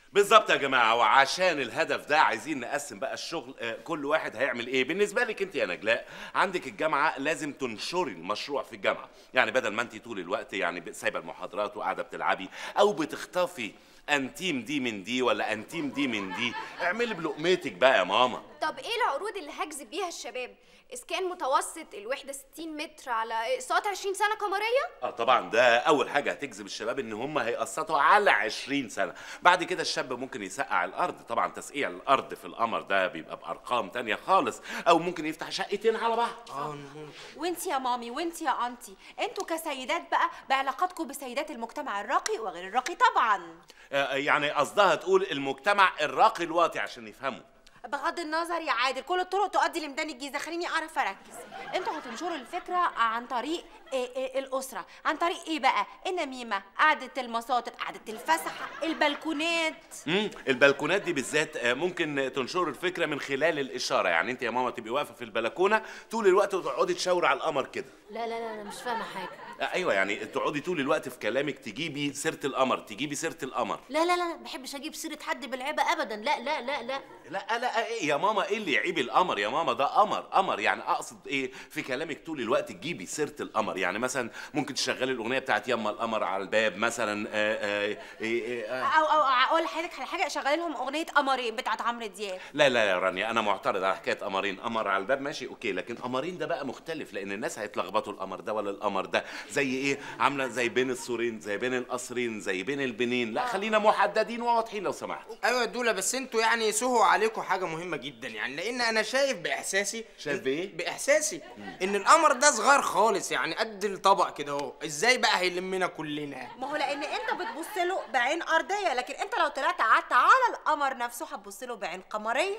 بالظبط يا جماعه وعشان الهدف ده عايزين نقسم بقى الشغل آه، كل واحد هيعمل ايه بالنسبه لك انت يا نجلاء عندك الجامعه لازم تنشري المشروع في الجامعه يعني بدل ما انت طول الوقت يعني سايبه المحاضرات وقاعده بتلعبي او بتخطفي انتيم دي من دي ولا انتيم دي من دي اعملي بلقمتك بقى يا ماما طب ايه العروض اللي هجذب بيها الشباب اسكان متوسط الوحده 60 متر على اقساط 20 سنه قمريه اه طبعا ده اول حاجه هتجذب الشباب ان هم هيقسطوا على 20 سنه بعد كده الشاب ممكن يسقع الارض طبعا تسقيع الارض في القمر ده بيبقى بارقام تانية خالص او ممكن يفتح شقتين على بعض وانت يا مامي وانت يا انتي انتوا كسيدات بقى بعلاقاتكم بسيدات المجتمع الراقي وغير الراقي طبعا آه يعني قصدها تقول المجتمع الراقي الواطي عشان يفهموا بغض النظر يا عادل كل الطرق تؤدي لميدان الجيزه خليني اعرف اركز انتوا هتنشروا الفكره عن طريق إيه إيه الاسره عن طريق ايه بقى النميمه قعده المصاطب قعده الفسحه البلكونات امم البلكونات دي بالذات آه، ممكن تنشر الفكره من خلال الاشاره يعني انت يا ماما تبقي واقفه في البلكونه طول الوقت وتقعدي تشاوري على القمر كده لا لا لا انا مش فاهمه حاجه آه، ايوه يعني تقعدي طول الوقت في كلامك تجيبي سيره القمر تجيبي سيره القمر لا لا لا ما بحبش اجيب سيره حد بالعيبه ابدا لا لا لا لا لا لا ايه يا ماما ايه اللي يعيب القمر يا ماما ده قمر قمر يعني اقصد ايه في كلامك طول الوقت تجيبي سيره القمر يعني مثلا ممكن تشغلي الاغنيه بتاعت يما القمر على الباب مثلا آه آه آه آه او او اقول لحضرتك على حاجه اشغل لهم اغنيه قمرين بتاعت عمرو دياب لا لا يا رانيا انا معترض على حكايه قمرين قمر على الباب ماشي اوكي لكن قمرين ده بقى مختلف لان الناس هيتلخبطوا القمر ده ولا القمر ده زي ايه عامله زي بين السورين زي بين القصرين زي بين البنين لا خلينا محددين وواضحين لو سمحت ايوه يا دولا بس انتوا يعني سهوا عليكم حاجه مهمه جدا يعني لان انا شايف باحساسي شايف بايه باحساسي ان القمر ده صغير خالص يعني قد الطبق كده اهو ازاي بقى هيلمنا كلنا ما هو لان انت بتبص له بعين ارضيه لكن انت لو طلعت قعدت على القمر نفسه هتبص له بعين قمريه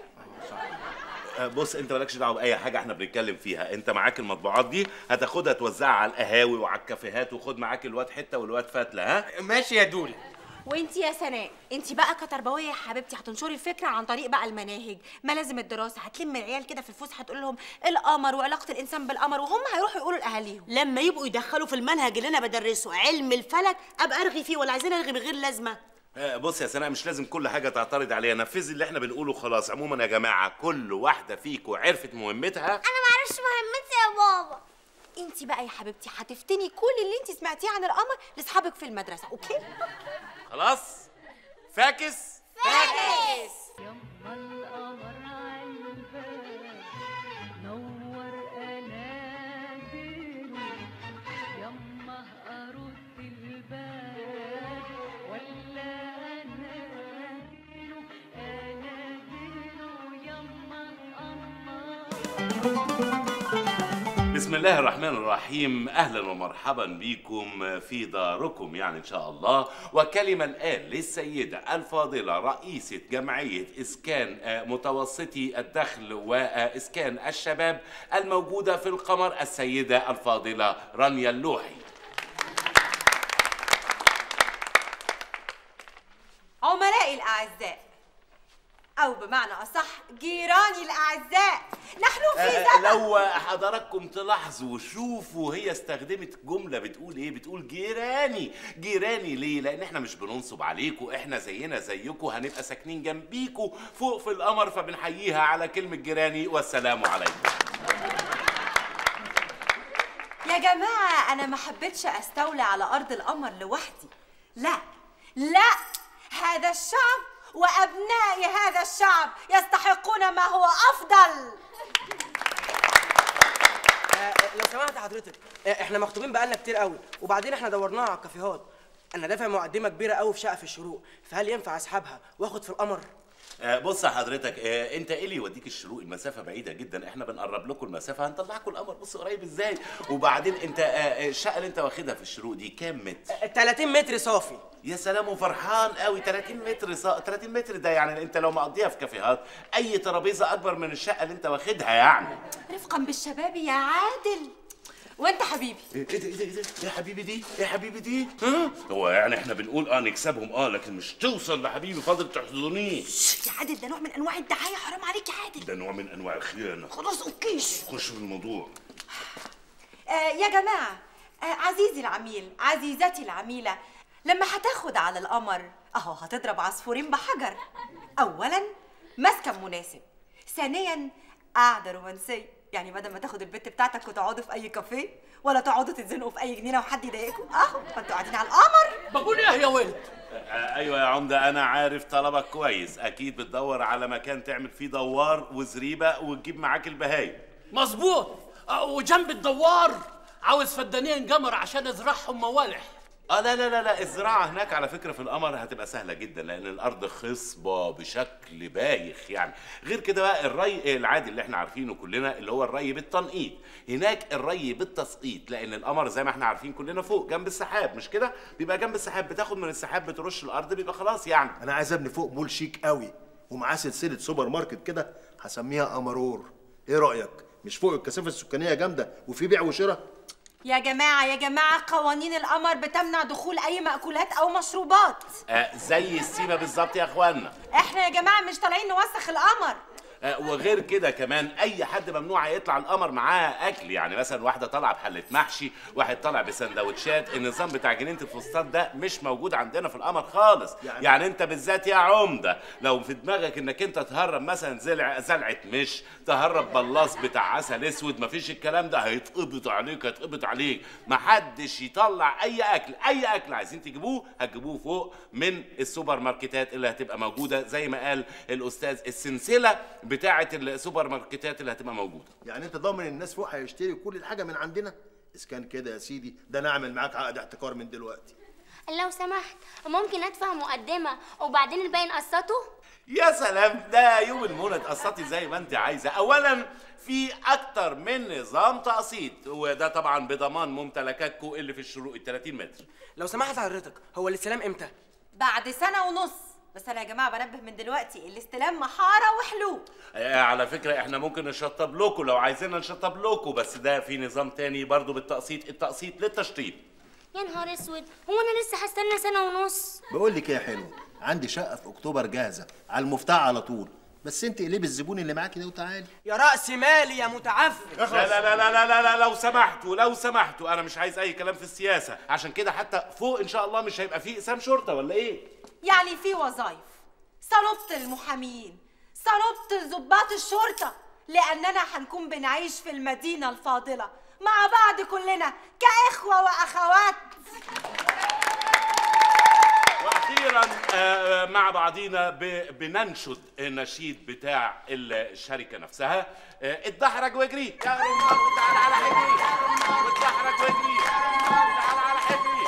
آه، بص انت مالكش دعوه باي حاجه احنا بنتكلم فيها انت معاك المطبوعات دي هتاخدها توزعها على القهاوي وعلى الكافيهات وخد معاك الواد حته والواد فتله ها ماشي يا دولا وانت يا سناء انت بقى كتربويه يا حبيبتي هتنشري الفكره عن طريق بقى المناهج ملازم الدراسه هتلم العيال كده في الفسحه تقول لهم القمر وعلاقه الانسان بالقمر وهم هيروحوا يقولوا لاهاليهم لما يبقوا يدخلوا في المنهج اللي انا بدرسه علم الفلك ابقى ارغي فيه ولا عايزين ارغي من غير لازمه آه، بص يا سناء مش لازم كل حاجه تعترض عليها نفذي اللي احنا بنقوله خلاص عموما يا جماعه كل واحده فيكم عرفت مهمتها انا معرفش مهمتي يا بابا انت بقى يا حبيبتي هتفتني كل اللي انت سمعتيه عن القمر لاصحابك في المدرسه اوكي خلاص فاكس فاكس يما القمر عالباب نور قناديله يما ارد الباب ولا اناديله اناديله يما القمر بسم الله الرحمن الرحيم اهلا ومرحبا بكم في داركم يعني ان شاء الله وكلمه الان للسيده الفاضله رئيسه جمعيه اسكان آه، متوسطي الدخل واسكان الشباب الموجوده في القمر السيده الفاضله رانيا اللوحي عملائي الاعزاء او بمعنى اصح جيراني الاعزاء نحن في آه، زمن لو حضراتكم تلاحظوا شوفوا هي استخدمت جملة بتقول ايه بتقول جيراني جيراني ليه لان احنا مش بننصب عليكم احنا زينا زيكم هنبقى ساكنين جنبيكم فوق في القمر فبنحييها على كلمة جيراني والسلام عليكم يا جماعة أنا ما حبيتش أستولي على أرض القمر لوحدي لا لا هذا الشعب وأبناء هذا الشعب يستحقون ما هو أفضل آه، لو سمحت حضرتك آه، احنا مخطوبين بقالنا كتير قوي وبعدين احنا دورناها على الكافيهات انا دافع مقدمه كبيره قوي في شقه في الشروق فهل ينفع اسحبها واخد في القمر آه، بص يا حضرتك آه، انت ايه اللي يوديك الشروق المسافه بعيده جدا احنا بنقرب لكم المسافه هنطلعكم القمر بص قريب ازاي وبعدين انت آه، آه، الشقه اللي انت واخدها في الشروق دي كام متر آه، 30 متر صافي يا سلام وفرحان قوي 30 متر صا... 30 متر ده يعني انت لو مقضيها في كافيهات اي ترابيزه اكبر من الشقه اللي انت واخدها يعني رفقا بالشباب يا عادل وانت حبيبي ايه ده ايه ده ايه ده يا حبيبي دي يا حبيبي دي ها هو يعني احنا بنقول اه نكسبهم اه لكن مش توصل لحبيبي فاضل تحضنيه يا عادل ده نوع من انواع الدعايه حرام عليك يا عادل ده نوع من انواع الخيانه خلاص اوكيش خش في الموضوع آه يا جماعة آه عزيزي العميل عزيزتي العميلة لما هتاخد على القمر اهو هتضرب عصفورين بحجر اولا مسكن مناسب ثانيا قعده رومانسيه يعني بدل ما تاخد البت بتاعتك وتقعدوا في اي كافيه ولا تقعدوا تتزنقوا في اي جنينه وحد يضايقكم اهو فانتوا قاعدين على القمر بقول ايه يا ولد آه، ايوه يا عمده انا عارف طلبك كويس اكيد بتدور على مكان تعمل فيه دوار وزريبه وتجيب معاك البهايم مظبوط آه، وجنب الدوار عاوز فدانين قمر عشان ازرعهم موالح اه لا لا لا لا الزراعه هناك على فكره في القمر هتبقى سهله جدا لان الارض خصبه بشكل بايخ يعني غير كده بقى الري العادي اللي احنا عارفينه كلنا اللي هو الري بالتنقيط هناك الري بالتسقيط لان القمر زي ما احنا عارفين كلنا فوق جنب السحاب مش كده بيبقى جنب السحاب بتاخد من السحاب بترش الارض بيبقى خلاص يعني انا عايز ابني فوق مول شيك قوي ومعاه سلسله سوبر ماركت كده هسميها قمرور ايه رايك مش فوق الكثافه السكانيه جامده وفي بيع وشراء يا جماعه يا جماعه قوانين القمر بتمنع دخول اي مأكولات او مشروبات آه زي السيما بالظبط يا اخوانا احنا يا جماعه مش طالعين نوسخ القمر آه، وغير كده كمان اي حد ممنوع يطلع القمر معاه اكل يعني مثلا واحده طالعه بحله محشي واحد طالع بسندوتشات النظام بتاع جنينه الفستان ده مش موجود عندنا في القمر خالص يعني, يعني انت بالذات يا عمده لو في دماغك انك انت تهرب مثلا زلع زلعه مش تهرب بلاص بتاع عسل اسود مفيش الكلام ده هيتقبض عليك هيتقبض عليك محدش يطلع اي اكل اي اكل عايزين تجيبوه هتجيبوه فوق من السوبر ماركتات اللي هتبقى موجوده زي ما قال الاستاذ السلسله بتاعه السوبر ماركتات اللي هتبقى موجوده يعني انت ضامن الناس فوق هيشتري كل الحاجه من عندنا اذا كان كده يا سيدي ده انا اعمل معاك عقد احتكار من دلوقتي لو سمحت ممكن ادفع مقدمة وبعدين الباقي نقسطه؟ يا سلام ده يوم المولى تقسطي زي ما انت عايزه اولا في اكتر من نظام تقسيط وده طبعا بضمان ممتلكاتكم اللي في الشروق ال 30 متر لو سمحت حضرتك هو الاستلام امتى بعد سنه ونص بس انا يا جماعه بنبه من دلوقتي الاستلام محاره وحلو آه، على فكرة احنا ممكن نشطب لكم لو عايزين نشطب لكم بس ده في نظام تاني برضو بالتقسيط التقسيط للتشطيب يا نهار اسود هو انا لسه هستنى سنة ونص بقول لك ايه يا حلو عندي شقه في اكتوبر جاهزه على المفتاح على طول بس انت قلبي الزبون اللي معاكي ده وتعالي يا راس مالي يا متعفن لا لا لا لا لا لا, لا لو سمحتوا لو سمحتوا انا مش عايز اي كلام في السياسة عشان كده حتى فوق ان شاء الله مش هيبقى فيه اقسام شرطة ولا ايه يعني في وظايف صلبت المحامين صلبت ضباط الشرطه لاننا هنكون بنعيش في المدينه الفاضله مع بعض كلنا كاخوه واخوات واخيرا آه، مع بعضينا ب- بننشد النشيد بتاع الشركه نفسها آه، اتدحرج واجري يا رمار وتعالى على حجري واتدحرج واجري وتعالى على حجري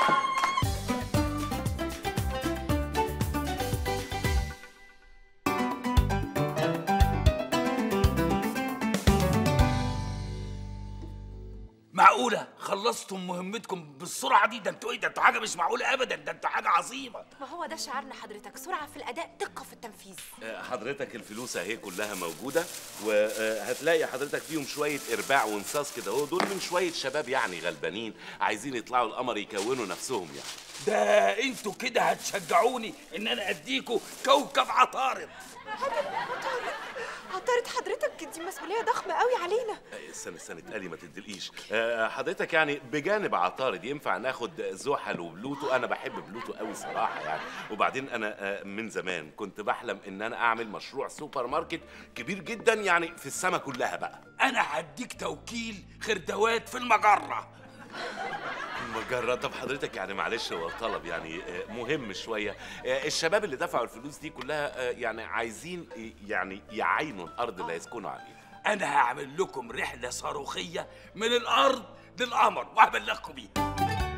معقولة خلصتم مهمتكم بالسرعة دي ده انتوا ايه ده انتوا حاجة مش معقولة أبدا ده انتوا حاجة عظيمة ما هو ده شعارنا حضرتك سرعه في الاداء دقه في التنفيذ آه، حضرتك الفلوس اهي كلها موجودة وهتلاقي حضرتك فيهم شوية إرباع وانصاص كده هو دول من شوية شباب يعني غلبانين عايزين يطلعوا القمر يكونوا نفسهم يعني ده انتوا كده هتشجعوني ان انا اديكوا كوكب عطارد عطارد حضرتك دي مسؤوليه ضخمه قوي علينا آه، استنى استنى اتقالي ما تدلقيش آه، حضرتك يعني بجانب عطارد ينفع ناخد زحل وبلوتو انا بحب بلوتو قوي صراحه يعني وبعدين انا آه، من زمان كنت بحلم ان انا اعمل مشروع سوبر ماركت كبير جدا يعني في السما كلها بقى انا هديك توكيل خردوات في المجرة مجرد طب حضرتك يعني معلش هو طلب يعني آه، مهم شويه آه، الشباب اللي دفعوا الفلوس دي كلها آه، يعني عايزين آه، يعني يعينوا الارض اللي هيسكنوا عليها انا هعمل لكم رحلة صاروخية من الارض للقمر وهبلغكم بيها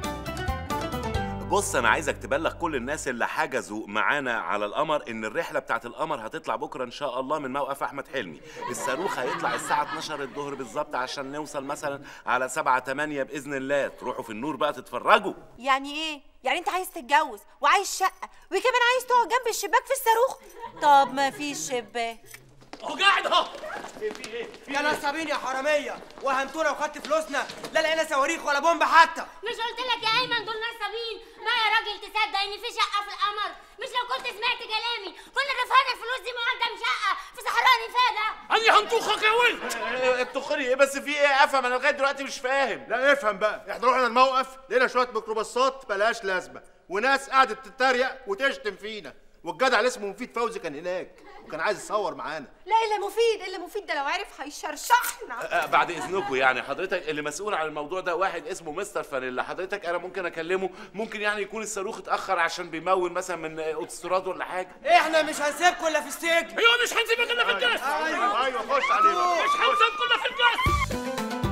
بص انا عايزك تبلغ كل الناس اللي حجزوا معانا على القمر ان الرحله بتاعت القمر هتطلع بكره ان شاء الله من موقف احمد حلمي الصاروخ هيطلع الساعه 12 الظهر بالظبط عشان نوصل مثلا على 7 8 باذن الله تروحوا في النور بقى تتفرجوا يعني ايه يعني انت عايز تتجوز وعايز شقه وكمان عايز تقعد جنب الشباك في الصاروخ طب ما فيش شباك اهو قاعد اهو يا نصابين يا حراميه وهمتونا وخدت فلوسنا لا لقينا صواريخ ولا بومب حتى مش قلت لك يا ايمن دول نصابين ما يا راجل يصدق ان في شقه في القمر مش لو كنت سمعت كلامي كنا دفعنا الفلوس دي مقدم شقه في صحراء نفاده اني هنطوخك يا ولد التخري ايه بس في ايه افهم انا لغايه دلوقتي مش فاهم لا افهم بقى احنا رحنا الموقف لقينا شويه ميكروباصات بلاش لازمه وناس قعدت تتريق وتشتم فينا والجدع اللي اسمه مفيد فوزي كان هناك وكان عايز يصور معانا لا الا مفيد الا مفيد ده لو عرف هيشرشحنا آه، بعد اذنكم يعني حضرتك اللي مسؤول عن الموضوع ده واحد اسمه مستر فانيلا حضرتك انا ممكن اكلمه ممكن يعني يكون الصاروخ اتاخر عشان بيمول مثلا من اوتوستراد ولا حاجه احنا مش هنسيبكم الا في السجن ايوه مش هنسيبك الا في الجاز ايوه ايوه خش علينا مش هنسيبك الا في الجاز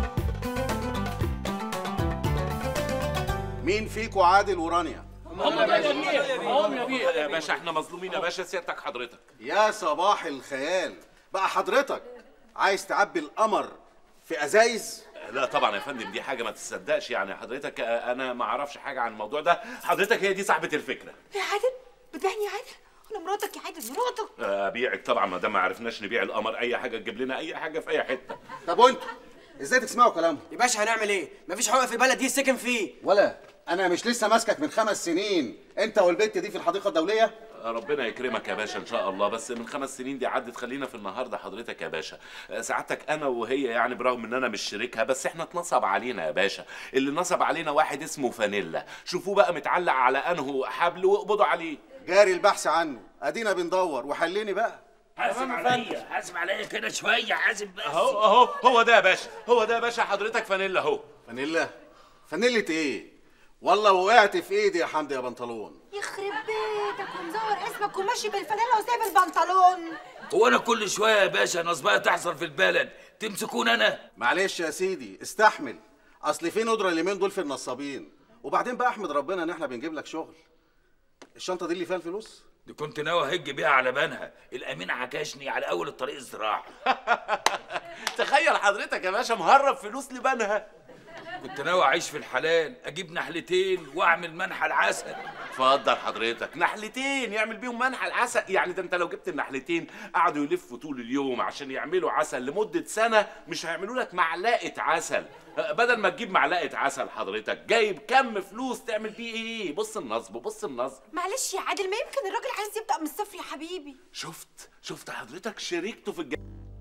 مين فيكم عادل ورانيا هم يا بيه هم يا بيه يا باشا احنا مظلومين يا باشا سيادتك حضرتك يا صباح الخيال بقى حضرتك عايز تعبي القمر في ازايز لا طبعا يا فندم دي حاجه ما تصدقش يعني حضرتك آه، انا ما اعرفش حاجه عن الموضوع ده حضرتك هي دي صاحبه الفكره يا عادل بتبيعني يا عادل انا مراتك يا عادل مراتك آه، ابيعك طبعا ما دام ما عرفناش نبيع القمر اي حاجه تجيب لنا اي حاجه في اي حته طب وانتوا ازاي تسمعوا كلامهم يا باشا هنعمل ايه مفيش حقوق في البلد دي سكن فيه ولا انا مش لسه ماسكك من خمس سنين انت والبت دي في الحديقه الدوليه ربنا يكرمك يا باشا ان شاء الله بس من خمس سنين دي عدت خلينا في النهارده حضرتك يا باشا آه، سعادتك انا وهي يعني برغم ان انا مش شريكها بس احنا اتنصب علينا يا باشا اللي نصب علينا واحد اسمه فانيلا شوفوه بقى متعلق على انه حبل واقبضوا عليه جاري البحث عنه ادينا بندور وحليني بقى حاسب عليا حاسب عليا كده شويه حاسب بس اهو اهو هو ده يا باشا هو ده يا باشا حضرتك فانيلا اهو فانيلا فانيلة ايه والله وقعت في ايدي يا حمدي يا بنطلون يخرب بيتك ومزور اسمك وماشي بالفانيلا وسايب البنطلون هو انا كل شويه يا باشا نصبايه تحصل في البلد تمسكون انا معلش يا سيدي استحمل اصل في ندره اليومين دول في النصابين وبعدين بقى احمد ربنا ان احنا بنجيب لك شغل الشنطه دي اللي فيها الفلوس دي كنت ناوي اهج بيها على بنها الامين عكشني على اول الطريق الزراعي تخيل حضرتك يا باشا مهرب فلوس لبنها كنت ناوي اعيش في الحلال اجيب نحلتين واعمل منحى العسل اتفضل حضرتك نحلتين يعمل بيهم منحى العسل يعني ده انت لو جبت النحلتين قعدوا يلفوا طول اليوم عشان يعملوا عسل لمدة سنة مش هيعملوا لك معلقة عسل أه، بدل ما تجيب معلقة عسل حضرتك جايب كم فلوس تعمل بيه ايه بص النصب بص النصب معلش يا عادل ما يمكن الراجل عايز يبدا من الصفر يا حبيبي شفت شفت حضرتك شريكته في الج...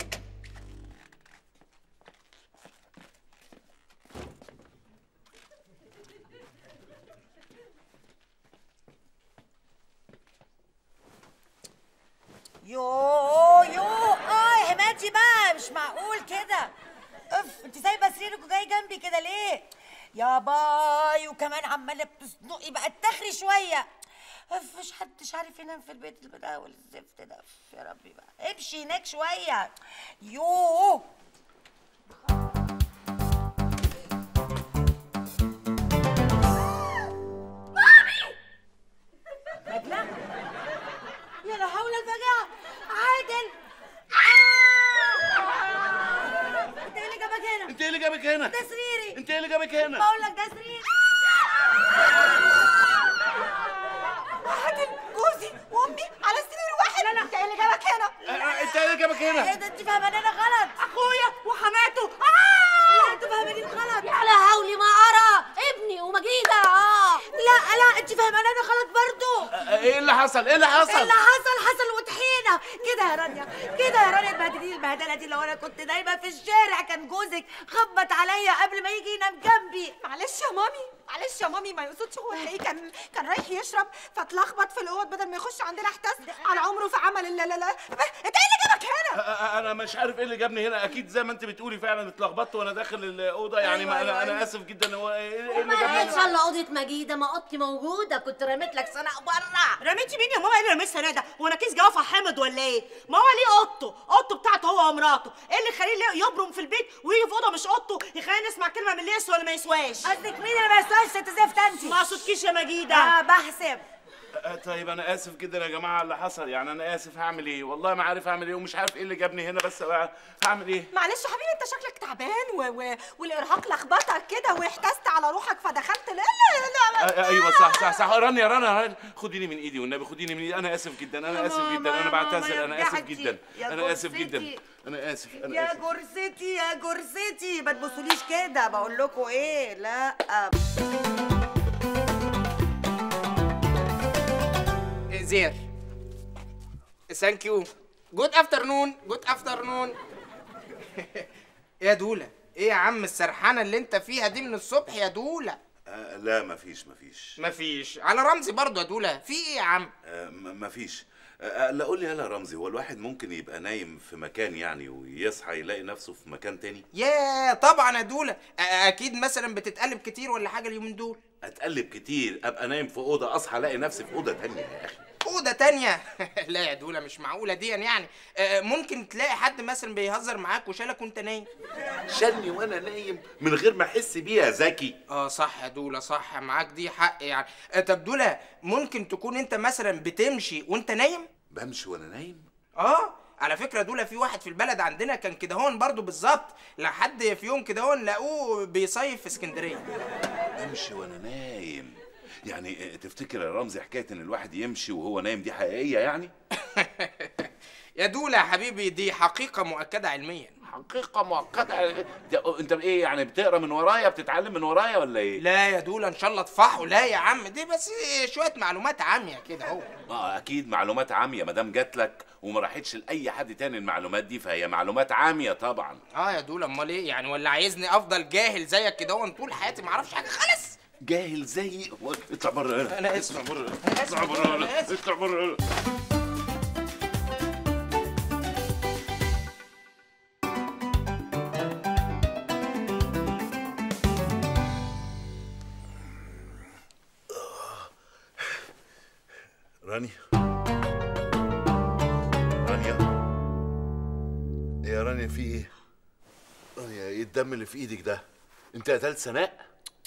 يو يو اه يا هماتي بقى مش معقول كده اف انت سايبه سريرك وجاي جنبي كده ليه يا باي وكمان عماله بتصدقي بقى اتخري شويه اف مش حدش عارف ينام في البيت البدايه والزفت ده اف يا ربي بقى امشي هناك شويه يوه نجلة يا لا حول الفجاعة عادل آه! انت ايه اللي جابك هنا؟ انت ايه اللي جابك هنا ده سريري انت ايه اللي جابك هنا بقول لك ده سريري عادل جوزي وامي على سرير واحد لا لا انت ايه اللي جابك هنا أه، انت ايه اللي جابك هنا ايه ده انت فاهماني انا غلط اخويا وحماته لا انتوا فاهماني غلط يا لا حولي ما ارى ابني ومجيده اه لا لا انت فاهماني انا غلط برضو أه، ايه اللي حصل ايه اللي حصل اللي حصل حصل وطحينه كده يا رانيا كده يا رانيا اتبهدلتي البهدله دي لو انا كنت نايمه في الشارع كان جوزك خبط عليا قبل ما يجي ينام جنبي معلش يا مامي معلش يا مامي ما يقصدش هو تلاقيه كان كان رايح يشرب فاتلخبط في الاوض بدل ما يخش عندنا احتس على عمره فعمل لا لا لا انت ايه اللي جابك هنا أ- أ- انا مش عارف ايه اللي جابني هنا اكيد زي ما انت بتقولي فعلا اتلخبطت وانا داخل الاوضه يعني ما أيوة، انا أيوة، انا أيوة. اسف جدا هو ايه إيه اللي جابني ان هنا شاء الله اوضه مجيده ما اوضتي موجوده كنت رميت لك سنه بره رميتي مين يا ماما ايه اللي رميت سنه ده هو انا كيس جوافه حامض ولا ايه ما هو ليه اوضته اوضته بتاعته هو ومراته ايه اللي يخليه ليه يبرم في البيت ويجي في اوضه مش اوضته يخلينا نسمع كلمه من اللي يسوى ولا ما يسواش قصدك مين اللي ما يسواش ست زفت انت ما اقصدكيش يا مجيده اه بحسب أ- طيب انا اسف جدا يا جماعه على اللي حصل يعني انا اسف هعمل ايه والله ما عارف اعمل ايه ومش عارف ايه اللي جابني هنا بس بقى هعمل ايه معلش يا حبيبي انت شكلك تعبان و... و... والارهاق لخبطك كده واحتست على روحك فدخلت لا لا لا, أ- لا. ايوه صح صح صح رانيا رانيا رانيا خديني من ايدي والنبي خديني من ايدي انا اسف جدا انا اسف ماما، جدا انا ماما، بعتذر انا يا اسف بجحتي، جدا يا انا اسف جرستي. جدا انا اسف انا يا اسف جرستي يا جرستي ما تبصوليش كده بقول لكم ايه لا ثانك يو جود افترنون جود افترنون يا دولا ايه يا عم السرحانه اللي انت فيها دي من الصبح يا دولا آه لا مفيش مفيش مفيش على رمزي برضو يا دولا في ايه يا عم آه م- مفيش آه لا قول لي يلا رمزي هو الواحد ممكن يبقى نايم في مكان يعني ويصحى يلاقي نفسه في مكان تاني يا طبعا يا دولا أ- اكيد مثلا بتتقلب كتير ولا حاجه اليومين دول اتقلب كتير ابقى نايم في اوضه اصحى الاقي نفسي في اوضه تانية يا اخي اوضه تانية لا يا دولا مش معقوله دي يعني آه، ممكن تلاقي حد مثلا بيهزر معاك وشالك وانت نايم شالني وانا نايم من غير ما احس بيه يا زكي اه صح يا دولا صح معاك دي حق يعني آه، طب دولا ممكن تكون انت مثلا بتمشي وانت نايم بمشي وانا نايم اه على فكره دولا في واحد في البلد عندنا كان كده هون برضه بالظبط لحد في يوم كده هون لقوه بيصيف في اسكندريه بمشي وانا نايم يعني آه، تفتكر يا رمزي حكايه ان الواحد يمشي وهو نايم دي حقيقيه يعني يا دولا يا حبيبي دي حقيقه مؤكده علميا حقيقه مؤكده ده- انت ايه يعني بتقرا من ورايا بتتعلم من ورايا ولا ايه لا يا دولا ان شاء الله تفحوا لا يا عم دي بس شويه معلومات عاميه كده اهو اه اكيد معلومات عاميه ما دام جات لك وما راحتش لاي حد تاني المعلومات دي فهي معلومات عاميه طبعا اه يا دولا امال ايه يعني ولا عايزني افضل جاهل زيك كده هون طول حياتي ما اعرفش حاجه خالص جاهل زي و- اطلع بره هنا أنا آسف. اطلع بره أنا آسف اطلع يا بره دكتور، هنا أنا آسف. اطلع بره هنا رانيا رانيا يا رانيا في ايه؟ رانيا ايه الدم اللي في ايدك ده؟ انت قتلت سناء؟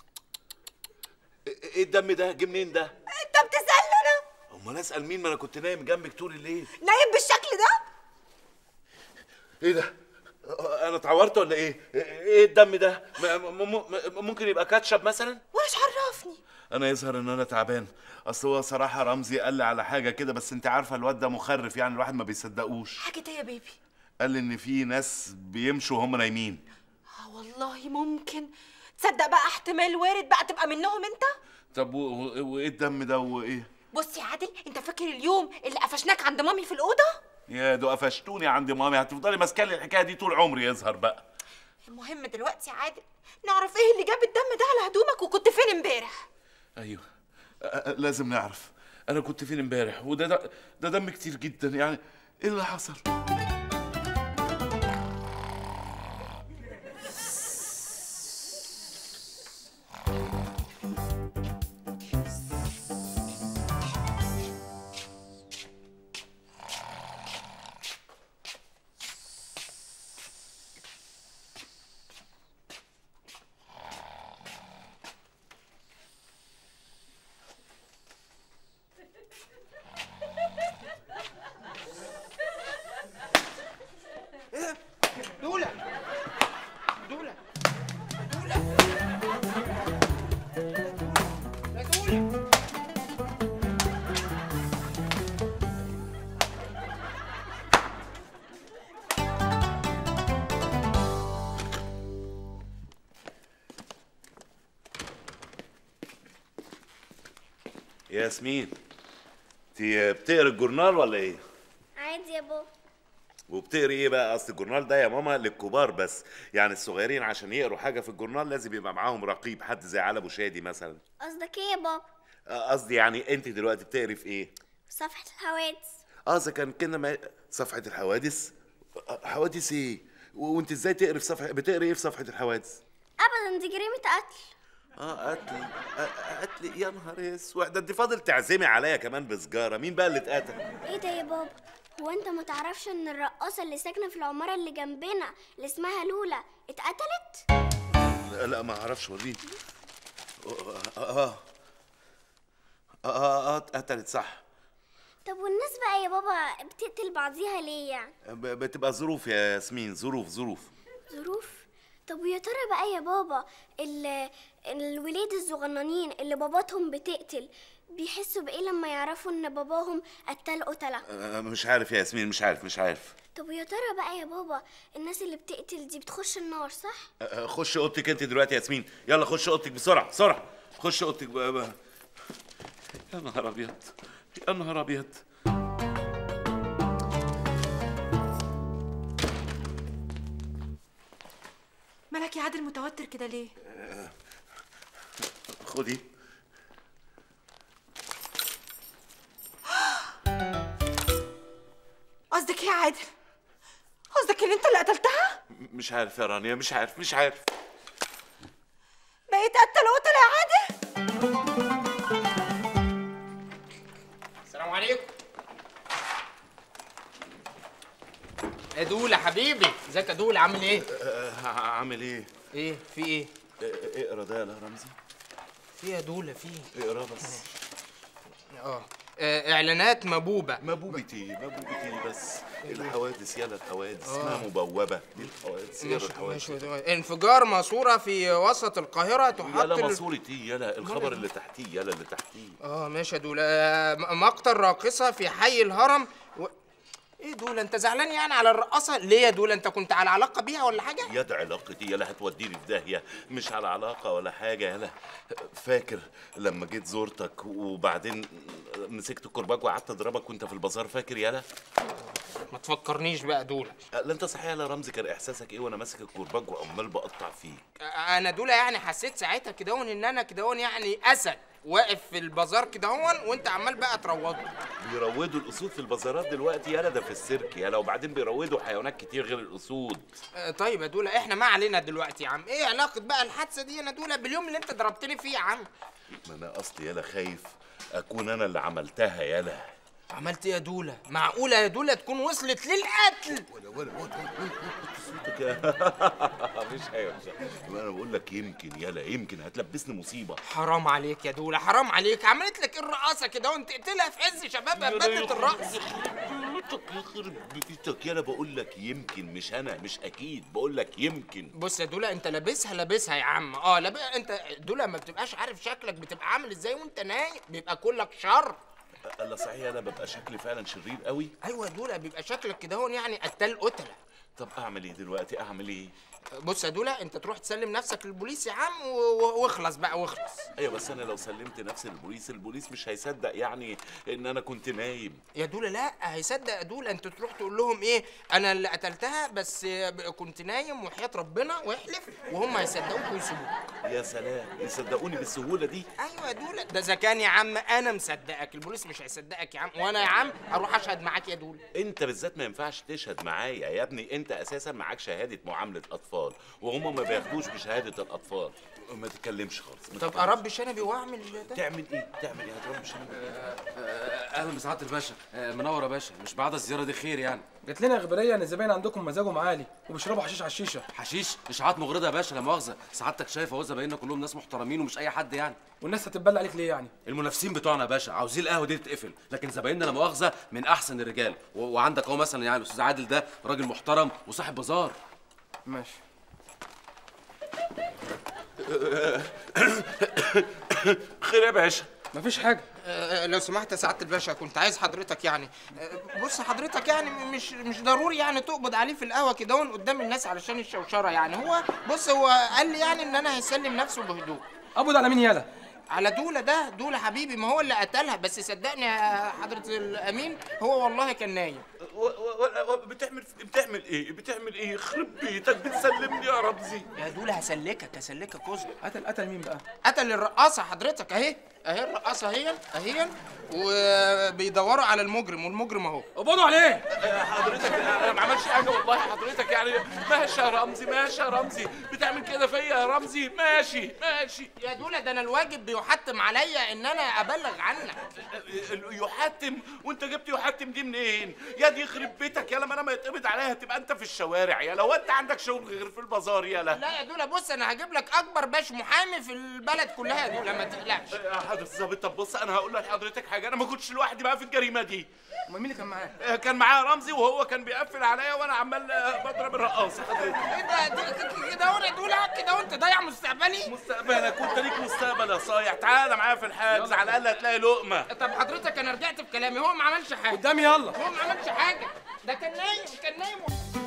ايه إيه الدم ده؟ جه منين ده؟ انت بتسألني انا امال اسال مين ما انا كنت نايم جنبك طول الليل نايم بالشكل ده ايه ده انا اتعورت ولا ايه ايه الدم ده م- م- م- ممكن يبقى كاتشب مثلا وايش عرفني انا يظهر ان انا تعبان اصل هو صراحه رمزي قال لي على حاجه كده بس انت عارفه الواد ده مخرف يعني الواحد ما بيصدقوش حاجة ايه يا بيبي قال لي ان في ناس بيمشوا وهم نايمين اه والله ممكن تصدق بقى احتمال وارد بقى تبقى منهم انت طب و- و- وايه الدم ده وايه بص يا عادل انت فاكر اليوم اللي قفشناك عند مامي في الاوضه يا دو قفشتوني عند مامي هتفضلي ماسكه لي الحكايه دي طول عمري يظهر بقى المهم دلوقتي يا عادل نعرف ايه اللي جاب الدم ده على هدومك وكنت فين امبارح ايوه أ- أ- لازم نعرف انا كنت فين امبارح وده ده, ده دم كتير جدا يعني ايه اللي حصل دولا دولا ياسمين انت بتقري الجورنال ولا ايه عادي يا بابا وبتقري ايه بقى اصل الجورنال ده يا ماما للكبار بس يعني الصغيرين عشان يقروا حاجه في الجورنال لازم يبقى معاهم رقيب حد زي علي ابو شادي مثلا قصدك ايه يا بابا آه، قصدي يعني انت دلوقتي بتقري في ايه صفحة الحوادث اه اذا كان كده ما صفحه الحوادث آه، حوادث ايه و- وانت ازاي تقري في صفحه بتقري ايه في صفحه الحوادث ابدا دي جريمة قتل اه قتل آه، قتل يا نهار اسود ده انت فاضل تعزمي عليا كمان بسجاره مين بقى اللي اتقتل ايه ده يا بابا هو انت ما تعرفش ان الرقاصة اللي ساكنة في العمارة اللي جنبنا اللي اسمها لولا اتقتلت لا, لا ما اعرفش وريني اه اه اه اه اتقتلت صح طب والناس بقى يا بابا بتقتل بعضيها ليه يعني ب- بتبقى ظروف يا ياسمين ظروف ظروف ظروف طب ويا ترى بقى يا بابا ال... الولاد الصغننين اللي باباتهم بتقتل بيحسوا بايه لما يعرفوا ان باباهم قتل قتله آه، مش عارف يا ياسمين مش عارف مش عارف طب ويا ترى بقى يا بابا الناس اللي بتقتل دي بتخش النار صح آه، آه، خش اوضتك انت دلوقتي يا ياسمين يلا خش اوضتك بسرعه بسرعه خش اوضتك بقى بقى. يا نهار ابيض يا نهار ابيض عادل متوتر كده ليه خدي قصدك ايه يا عادل قصدك ان انت اللي قتلتها مش عارف يا رانيا مش عارف مش عارف بقيت قتل قتل يا عادل السلام عليكم يا دولة حبيبي ازيك يا دولة عامل ايه؟ عامل ايه؟ ايه في ايه؟ اقرا ده يا رمزي في يا دولة في اقرا بس اه آه، اعلانات مبوبة مبوبتي مبوبتي بس الحوادث يلا الحوادث آه. اسمها مبوبة دي الحوادث يلا ماشي الحوادث ماشي انفجار ماسورة في وسط القاهرة تحط يلا ال- ماسورة ايه يلا الخبر اللي تحتيه يلا اللي تحتيه اه ماشي يا دولة آه، م- مقتل راقصة في حي الهرم و... ايه دولة انت زعلان يعني على الرقاصة ليه يا دولة انت كنت على علاقة بيها ولا حاجة يد علاقتي يلا هتوديني في داهية مش على علاقة ولا حاجة يلا فاكر لما جيت زورتك وبعدين مسكت الكرباج وقعدت اضربك وانت في البازار فاكر يلا ما تفكرنيش بقى دولة لا انت صحيح يا رمزي كان احساسك ايه وانا ماسك الكرباج وعمال بقطع فيه انا دول يعني حسيت ساعتها كدهون ان انا كدهون يعني اسد واقف في البازار كدهون وانت عمال بقى تروضه بيروضوا الاسود في البازارات دلوقتي يلا ده في السيرك يلا وبعدين بيروضوا حيوانات كتير غير الاسود آه، طيب يا دولا احنا ما علينا دلوقتي يا عم ايه علاقه بقى الحادثه دي يا دولا باليوم اللي انت ضربتني فيه يا عم ما انا اصلي يلا خايف اكون انا اللي عملتها يلا عملت ايه يا دولا معقوله يا دولا تكون وصلت للقتل صوتك يا مش ايوه مش أيوة. انا بقول لك يمكن يلا يمكن هتلبسني مصيبه حرام عليك يا دولا حرام عليك عملت لك ايه الرقاصه كده وانت تقتلها في عز شبابها بدله الرقص يخرب بيتك يلا بقول لك يمكن مش انا مش اكيد بقول لك يمكن بص يا دولا انت لابسها لابسها يا عم اه لاب... انت دولا ما بتبقاش عارف شكلك بتبقى عامل ازاي وانت نايم بيبقى كلك شر الله صحيح انا ببقى شكلي فعلا شرير قوي ايوه يا دولا بيبقى شكلك كده هون يعني قتال قتله طب اعمل ايه دلوقتي اعمل ايه بص يا دولا انت تروح تسلم نفسك للبوليس يا عم و- و- واخلص بقى واخلص ايوه بس انا لو سلمت نفسي للبوليس البوليس مش هيصدق يعني ان انا كنت نايم يا دولا لا هيصدق يا دولا انت تروح تقول لهم ايه انا اللي قتلتها بس كنت نايم وحياة ربنا واحلف وهم هيصدقوك ويسيبوك يا سلام يصدقوني بالسهوله دي ايوه يا دولا ده اذا كان يا عم انا مصدقك البوليس مش هيصدقك يا عم وانا يا عم هروح اشهد معاك يا دولا انت بالذات ما ينفعش تشهد معايا يا ابني انت اساسا معاك شهاده معامله اطفال وهم ما بياخدوش بشهاده الاطفال ما تتكلمش خالص ما طب تتكلمش. اربي شنبي واعمل ده تعمل ايه تعمل ايه هتربي شنبي اهلا بسعاده الباشا آه، منور يا باشا مش بعد الزياره دي خير يعني جات لنا اخباريه ان الزباين عندكم مزاجهم عالي وبيشربوا حشيش على الشيشه حشيش اشاعات مغرضه يا باشا لا مؤاخذه سعادتك شايف اهو زبايننا كلهم ناس محترمين ومش اي حد يعني والناس هتتبلى عليك ليه يعني المنافسين بتوعنا يا باشا عاوزين القهوه دي تتقفل لكن زبايننا لا مؤاخذه من احسن الرجال و... وعندك اهو مثلا يعني الاستاذ عادل ده راجل محترم وصاحب بازار ماشي خير يا باشا مفيش حاجه آه، لو سمحت يا سعاده الباشا كنت عايز حضرتك يعني آه، بص حضرتك يعني مش مش ضروري يعني تقبض عليه في القهوه كده وان قدام الناس علشان الشوشره يعني هو بص هو قال لي يعني ان انا هيسلم نفسه بهدوء قبض على مين يالا على دولة ده دولة حبيبي ما هو اللي قتلها بس صدقني يا حضرة الأمين هو والله كان نايم و- و- و- بتعمل بتعمل ايه بتعمل ايه يخرب بيتك بتسلمني يا رمزي يا دولة هسلكك هسلكك كوزن قتل قتل مين بقى قتل الرقاصة حضرتك اهي اهي الرقاصة اهي اهي وبيدوروا على المجرم والمجرم اهو قبضوا عليه حضرتك انا ما عملتش حاجه والله حضرتك يعني ماشي يا رمزي ماشي يا رمزي بتعمل كده فيا يا رمزي ماشي ماشي يا دولة ده انا الواجب بيحتم عليا ان انا ابلغ عنك يحتم وانت جبت يحتم دي منين يا دي يخرب بيتك يا لما انا ما يتقبض عليها تبقى انت في الشوارع يا لو انت عندك شغل غير في البازار يا لا لا يا دولة بص انا هجيب لك اكبر باش محامي في البلد كلها يا دولة ما تقلقش يا حضرة الظابط طب بص انا هقول لحضرتك حاجه انا ما كنتش لوحدي بقى في الجريمه دي امال مين اللي كان معاه آه، كان معايا رمزي وهو كان بيقفل عليا وانا عمال آه، بضرب الرقاصه حضرتك ايه ده ده- كده هو يا دولة كده وانت ضايع مستقبلي مستقبلك وانت ليك مستقبل يا صايع تعالى معايا في الحجز على الاقل هتلاقي لقمه طب حضرتك انا رجعت في كلامي هو ما عملش حاجه قدامي يلا هو ما عملش حاجه ده كان نايم كان نايم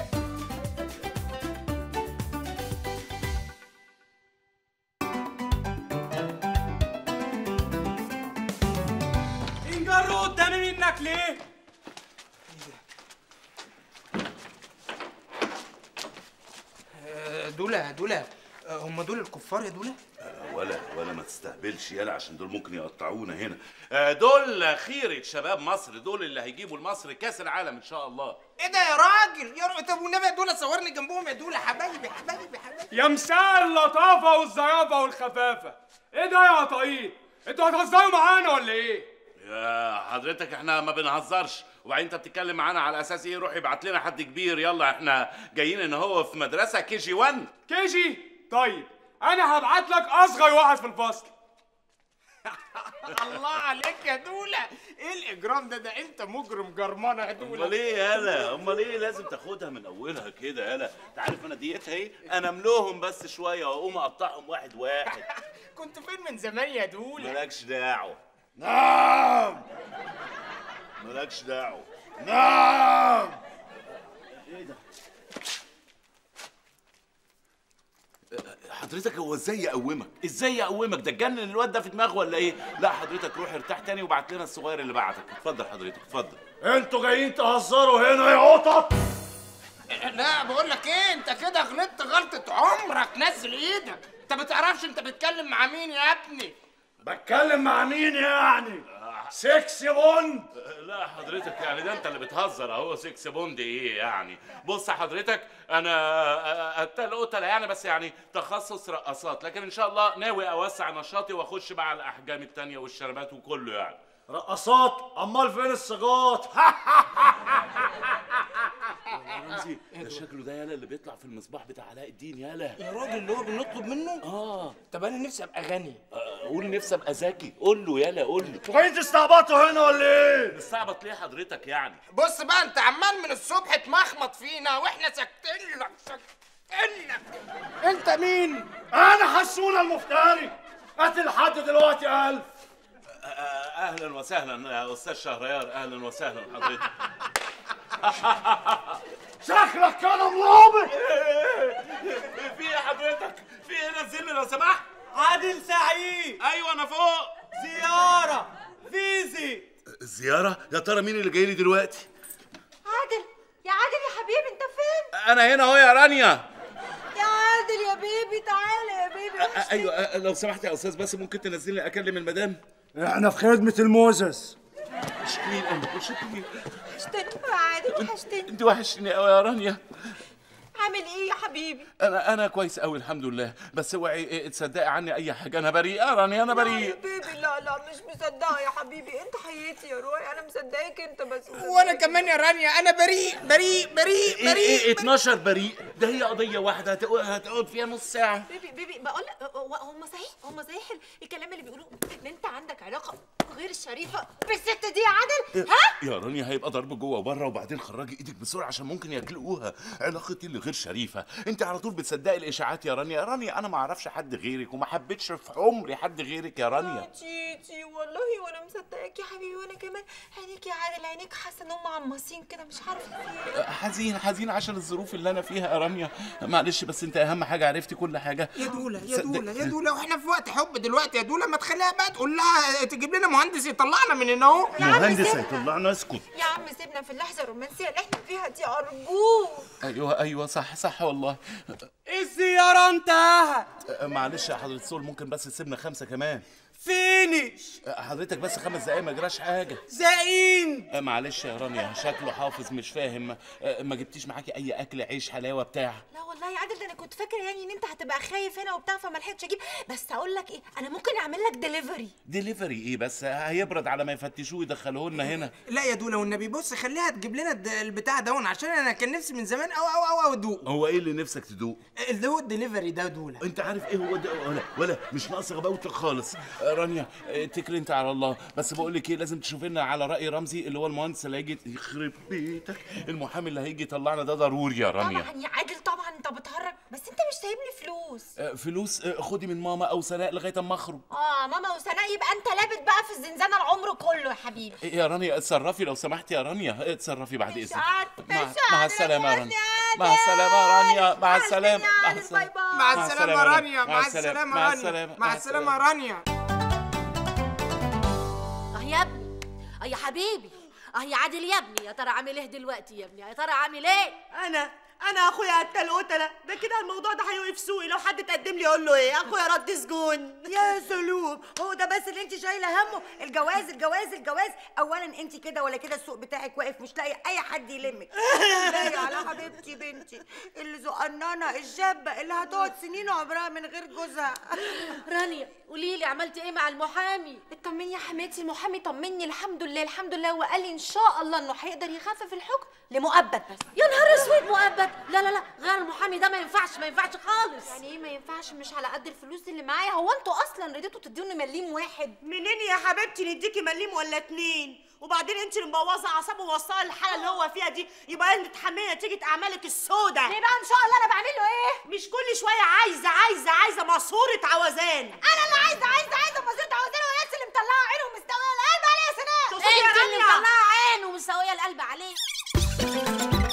انجروا قدامي منك ليه آه، دولة دولة هم دول الكفار يا دوله ولا ولا ما تستهبلش يالا عشان دول ممكن يقطعونا هنا آه، دول خيرة شباب مصر دول اللي هيجيبوا لمصر كاس العالم ان شاء الله ايه ده يا راجل يا راجل طب والنبي يا دوله صورني جنبهم يا دوله حبايبي حبايبي حبايبي يا مساء اللطافة والظرافة والخفافة ايه ده يا قطايين انتوا هتهزروا معانا ولا ايه يا حضرتك احنا ما بنهزرش وبعدين انت بتتكلم معانا على اساس ايه روح ابعت لنا حد كبير يلا احنا جايين ان هو في مدرسه كي جي 1 كيجي طيب انا هبعت لك اصغر واحد في الفصل الله عليك يا دوله ايه الاجرام ده ده انت مجرم جرمانه يا دوله امال ايه يالا امال ايه لازم تاخدها من اولها كده يالا انت عارف انا ديتها ايه انا املوهم بس شويه واقوم اقطعهم واحد واحد كنت فين من زمان يا دوله مالكش دعوه نعم مالكش دعوه نعم ايه ده حضرتك هو ازاي يقومك؟ ازاي يقومك؟ ده اتجنن الواد ده في دماغه ولا ايه؟ لا حضرتك روح ارتاح تاني وبعت لنا الصغير اللي بعتك، اتفضل حضرتك اتفضل. انتوا جايين تهزروا هنا يا قطط لا بقول لك ايه انت كده غلطت غلطه عمرك نزل ايدك انت ما تعرفش انت بتتكلم مع مين يا ابني بتكلم مع مين يعني سكس بوند لا حضرتك يعني ده انت اللي بتهزر اهو سكس بوند ايه يعني بص حضرتك انا قتال قتله يعني بس يعني تخصص رقصات لكن ان شاء الله ناوي اوسع نشاطي واخش بقى على الاحجام التانية والشربات وكله يعني رقصات امال فين السجات رمزي ده شكله ده يالا اللي بيطلع في المصباح بتاع علاء الدين يالا يا راجل اللي هو بنطلب منه اه طب انا نفسي ابقى غني قول نفسي ابقى ذكي قول له يالا قول له جايين تستعبطوا هنا ولا ايه نستعبط ليه حضرتك يعني بص بقى انت عمال من الصبح تمخمط فينا واحنا ساكتين لك ساكتين لك انت مين انا حسون المفتري قتل لحد دلوقتي ألف اهلا وسهلا يا استاذ شهريار اهلا وسهلا حضرتك شكلك كان مرابط في ايه حضرتك في ايه نزلني لو سمحت عادل سعيد ايوه انا فوق زيارة فيزي زياره يا ترى مين اللي جاي لي دلوقتي عادل يا عادل يا حبيبي انت فين انا هنا اهو يا رانيا يا عادل يا بيبي تعالى يا بيبي أ- ايوه أ- لو سمحت يا استاذ بس ممكن تنزلني اكلم المدام احنا في خدمة الموزس شكرين انا شكرين وحشتني يا عادل وحشتني انت وحشني قوي يا رانيا عامل ايه يا حبيبي انا انا كويس قوي الحمد لله بس اوعي إيه، تصدقي عني اي حاجه انا بريء يا رانيا انا لا يا بريء بيبي لا لا مش مصدقه يا حبيبي انت حياتي يا روحي انا مصدقاك انت بس وانا كمان يا رانيا انا بريء بريء بريء ايه بريء ايه 12 بريء ده هي قضيه واحده هتقعد هتقعد فيها نص ساعه بيبي بيبي بقول لك هو- هم صحيح هم صحيح ال- الكلام اللي بيقولوه ان انت عندك علاقه غير شريفه بالست دي يا عادل ها يا رانيا هيبقى ضرب جوه وبره وبعدين خرجي ايدك بسرعه عشان ممكن ياكلوها علاقتي اللي غير شريفه انت على طول بتصدقي الاشاعات يا رانيا يا رانيا انا ما اعرفش حد غيرك وما حبيتش في عمري حد غيرك يا رانيا تيتي والله وانا مصدقاك يا حبيبي وانا كمان عينيك يا عادل عينيك حاسه ان هم عماصين كده مش عارفه في ايه حزين حزين عشان الظروف اللي انا فيها يا رانيا معلش بس انت اهم حاجه عرفتي كل حاجه يا دوله يا صدق- دوله يا دوله واحنا في وقت حب دلوقتي يا دوله ما تخليها بقى تقول لها تجيب لنا مهندس يطلعنا من هنا اهو مهندس هيطلعنا اسكت يا عم سيبنا في اللحظه الرومانسيه اللي احنا فيها دي ارجوك ايوه ايوه صح صح والله الزيارة انتهت أه، معلش يا حضرة سول ممكن بس تسيبنا خمسة كمان فينش أه، حضرتك بس خمس دقايق ما جراش حاجة زقين أه، معلش يا رانيا شكله حافظ مش فاهم أه، ما جبتيش معاكي أي أكل عيش حلاوة بتاع لا والله يا عادل ده انا كنت فاكره يعني ان انت هتبقى خايف هنا وبتاع فما لحقتش اجيب بس اقول لك ايه انا ممكن اعمل لك ديليفري ديليفري إيه بس هيبرد على ما يفتشوه يدخلوه لنا هنا لا يا دوله والنبي بص خليها تجيب لنا الد- البتاع دون عشان انا كان نفسي من زمان او او او او ادوق هو إيه اللي نفسك تدوق؟ اللي هو الدليفري ده دوله انت عارف ايه هو ده ولا ولا مش ناقص غباوتك خالص أه، رانيا أه، اتكلي انت على الله بس بقول لك ايه لازم تشوفي لنا على راي رمزي اللي هو المهندس اللي هيجي يخرب بيتك المحامي اللي هيجي يطلعنا ده ضروري يا رانيا طبعا يا عادل طبعا انت بتهرج بس انت مش سايبني فلوس أه، فلوس أه، خدي من ماما او سناء لغايه اما اخرج اه ماما وسناء يبقى انت لابت بقى في الزنزانه العمر كله يا حبيبي إيه يا رانيا اتصرفي لو سمحتي يا رانيا اتصرفي بعد اذنك عارفة، مع, مش مع عارفة السلامه يا يا رانيا مع السلامه يا رانيا مع السلامه مع السلامه مع السلامه يا رانيا مع مع السلامه مع يا رانيا السلامه مع السلامه يا رانيا اه يا ابني اه يا حبيبي اه يا عادل يا ابني يا ترى عامل ايه دلوقتي يا ابني يا ترى عامل ايه انا انا اخويا قتل قتله ده كده الموضوع ده هيوقف سوقي لو حد تقدم لي اقول له ايه اخويا رد سجون يا سلوم هو ده بس اللي انت شايله همه الجواز الجواز الجواز اولا انت كده ولا كده السوق بتاعك واقف مش لاقي اي حد يلمك لا على حبيبتي بنتي اللي زقنانه الشابه اللي هتقعد سنين عمرها من غير جوزها رانيا قولي لي عملتي ايه مع المحامي اطمني يا حماتي المحامي طمني الحمد لله الحمد لله وقال لي ان شاء الله انه هيقدر يخفف الحكم لمؤبد بس يا نهار اسود مؤبد لا لا لا غير المحامي ده ما ينفعش ما ينفعش خالص يعني ايه ما ينفعش مش على قد الفلوس اللي معايا هو انتوا اصلا رضيتوا تدوني مليم واحد منين يا حبيبتي نديكي مليم ولا اتنين وبعدين انت اللي مبوظه اعصابه ووصلها للحاله اللي هو فيها دي يبقى انت تتحملي نتيجه اعمالك السوداء ليه بقى ان شاء الله انا بعمل له ايه مش كل شويه عايزه عايزه عايزه ماسوره عوزان انا اللي عايزه عايزه عايزه مصير عاوزين وناس اللي مطلعه عينه ومستويه القلب عليه يا سناء تقصدي يا انت اللي رانيا؟ مطلعه عينه ومسويه القلب عليه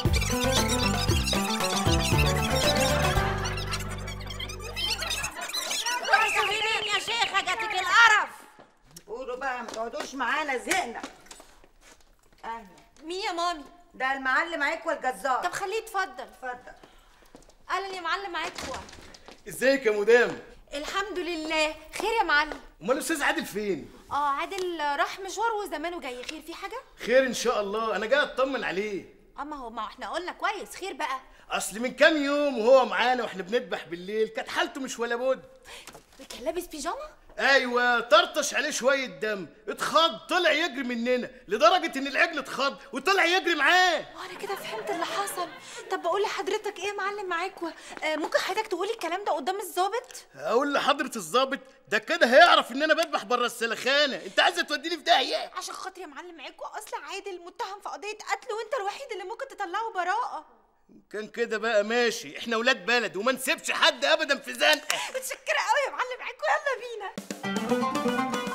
فين يا شيخه جاتك القرف قولوا بقى ما تقعدوش معانا زهقنا اهلا مين يا مامي ده المعلم معاك والجزار طب خليه يتفضل اتفضل اهلا يا معلم معاكوا ازيك يا مدام الحمد لله خير يا معلم امال الاستاذ عادل فين اه عادل راح مشوار وزمانه جاي خير في حاجه خير ان شاء الله انا جاي اطمن عليه اما هو ما احنا قلنا كويس خير بقى اصل من كام يوم وهو معانا واحنا بنذبح بالليل كانت حالته مش ولا بد كان لابس بيجامه ايوه طرطش عليه شويه دم اتخض طلع يجري مننا لدرجه ان العجل اتخض وطلع يجري معاه انا كده فهمت اللي حصل طب بقول لحضرتك ايه يا معلم معاكوا آه ممكن حضرتك تقولي الكلام ده قدام الظابط اقول لحضره الظابط ده كده هيعرف ان انا بذبح بره السلخانه انت عايزه توديني في داهيه عشان خاطر يا معلم معاكوا اصل عادل متهم في قضيه قتل وانت الوحيد اللي ممكن تطلعه براءه كان كده بقى ماشي احنا ولاد بلد وما نسيبش حد ابدا في زنقه متشكره قوي يا معلم معاكوا يلا بينا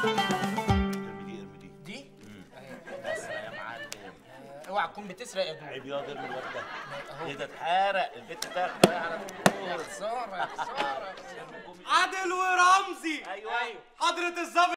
اوعى تكون بتسرق يا دود عيب يا ضرب الواد ده ايه ده اتحرق البت تاخده على طول خساره خساره عادل ورمزي ايوه ايوه حضرة الظابط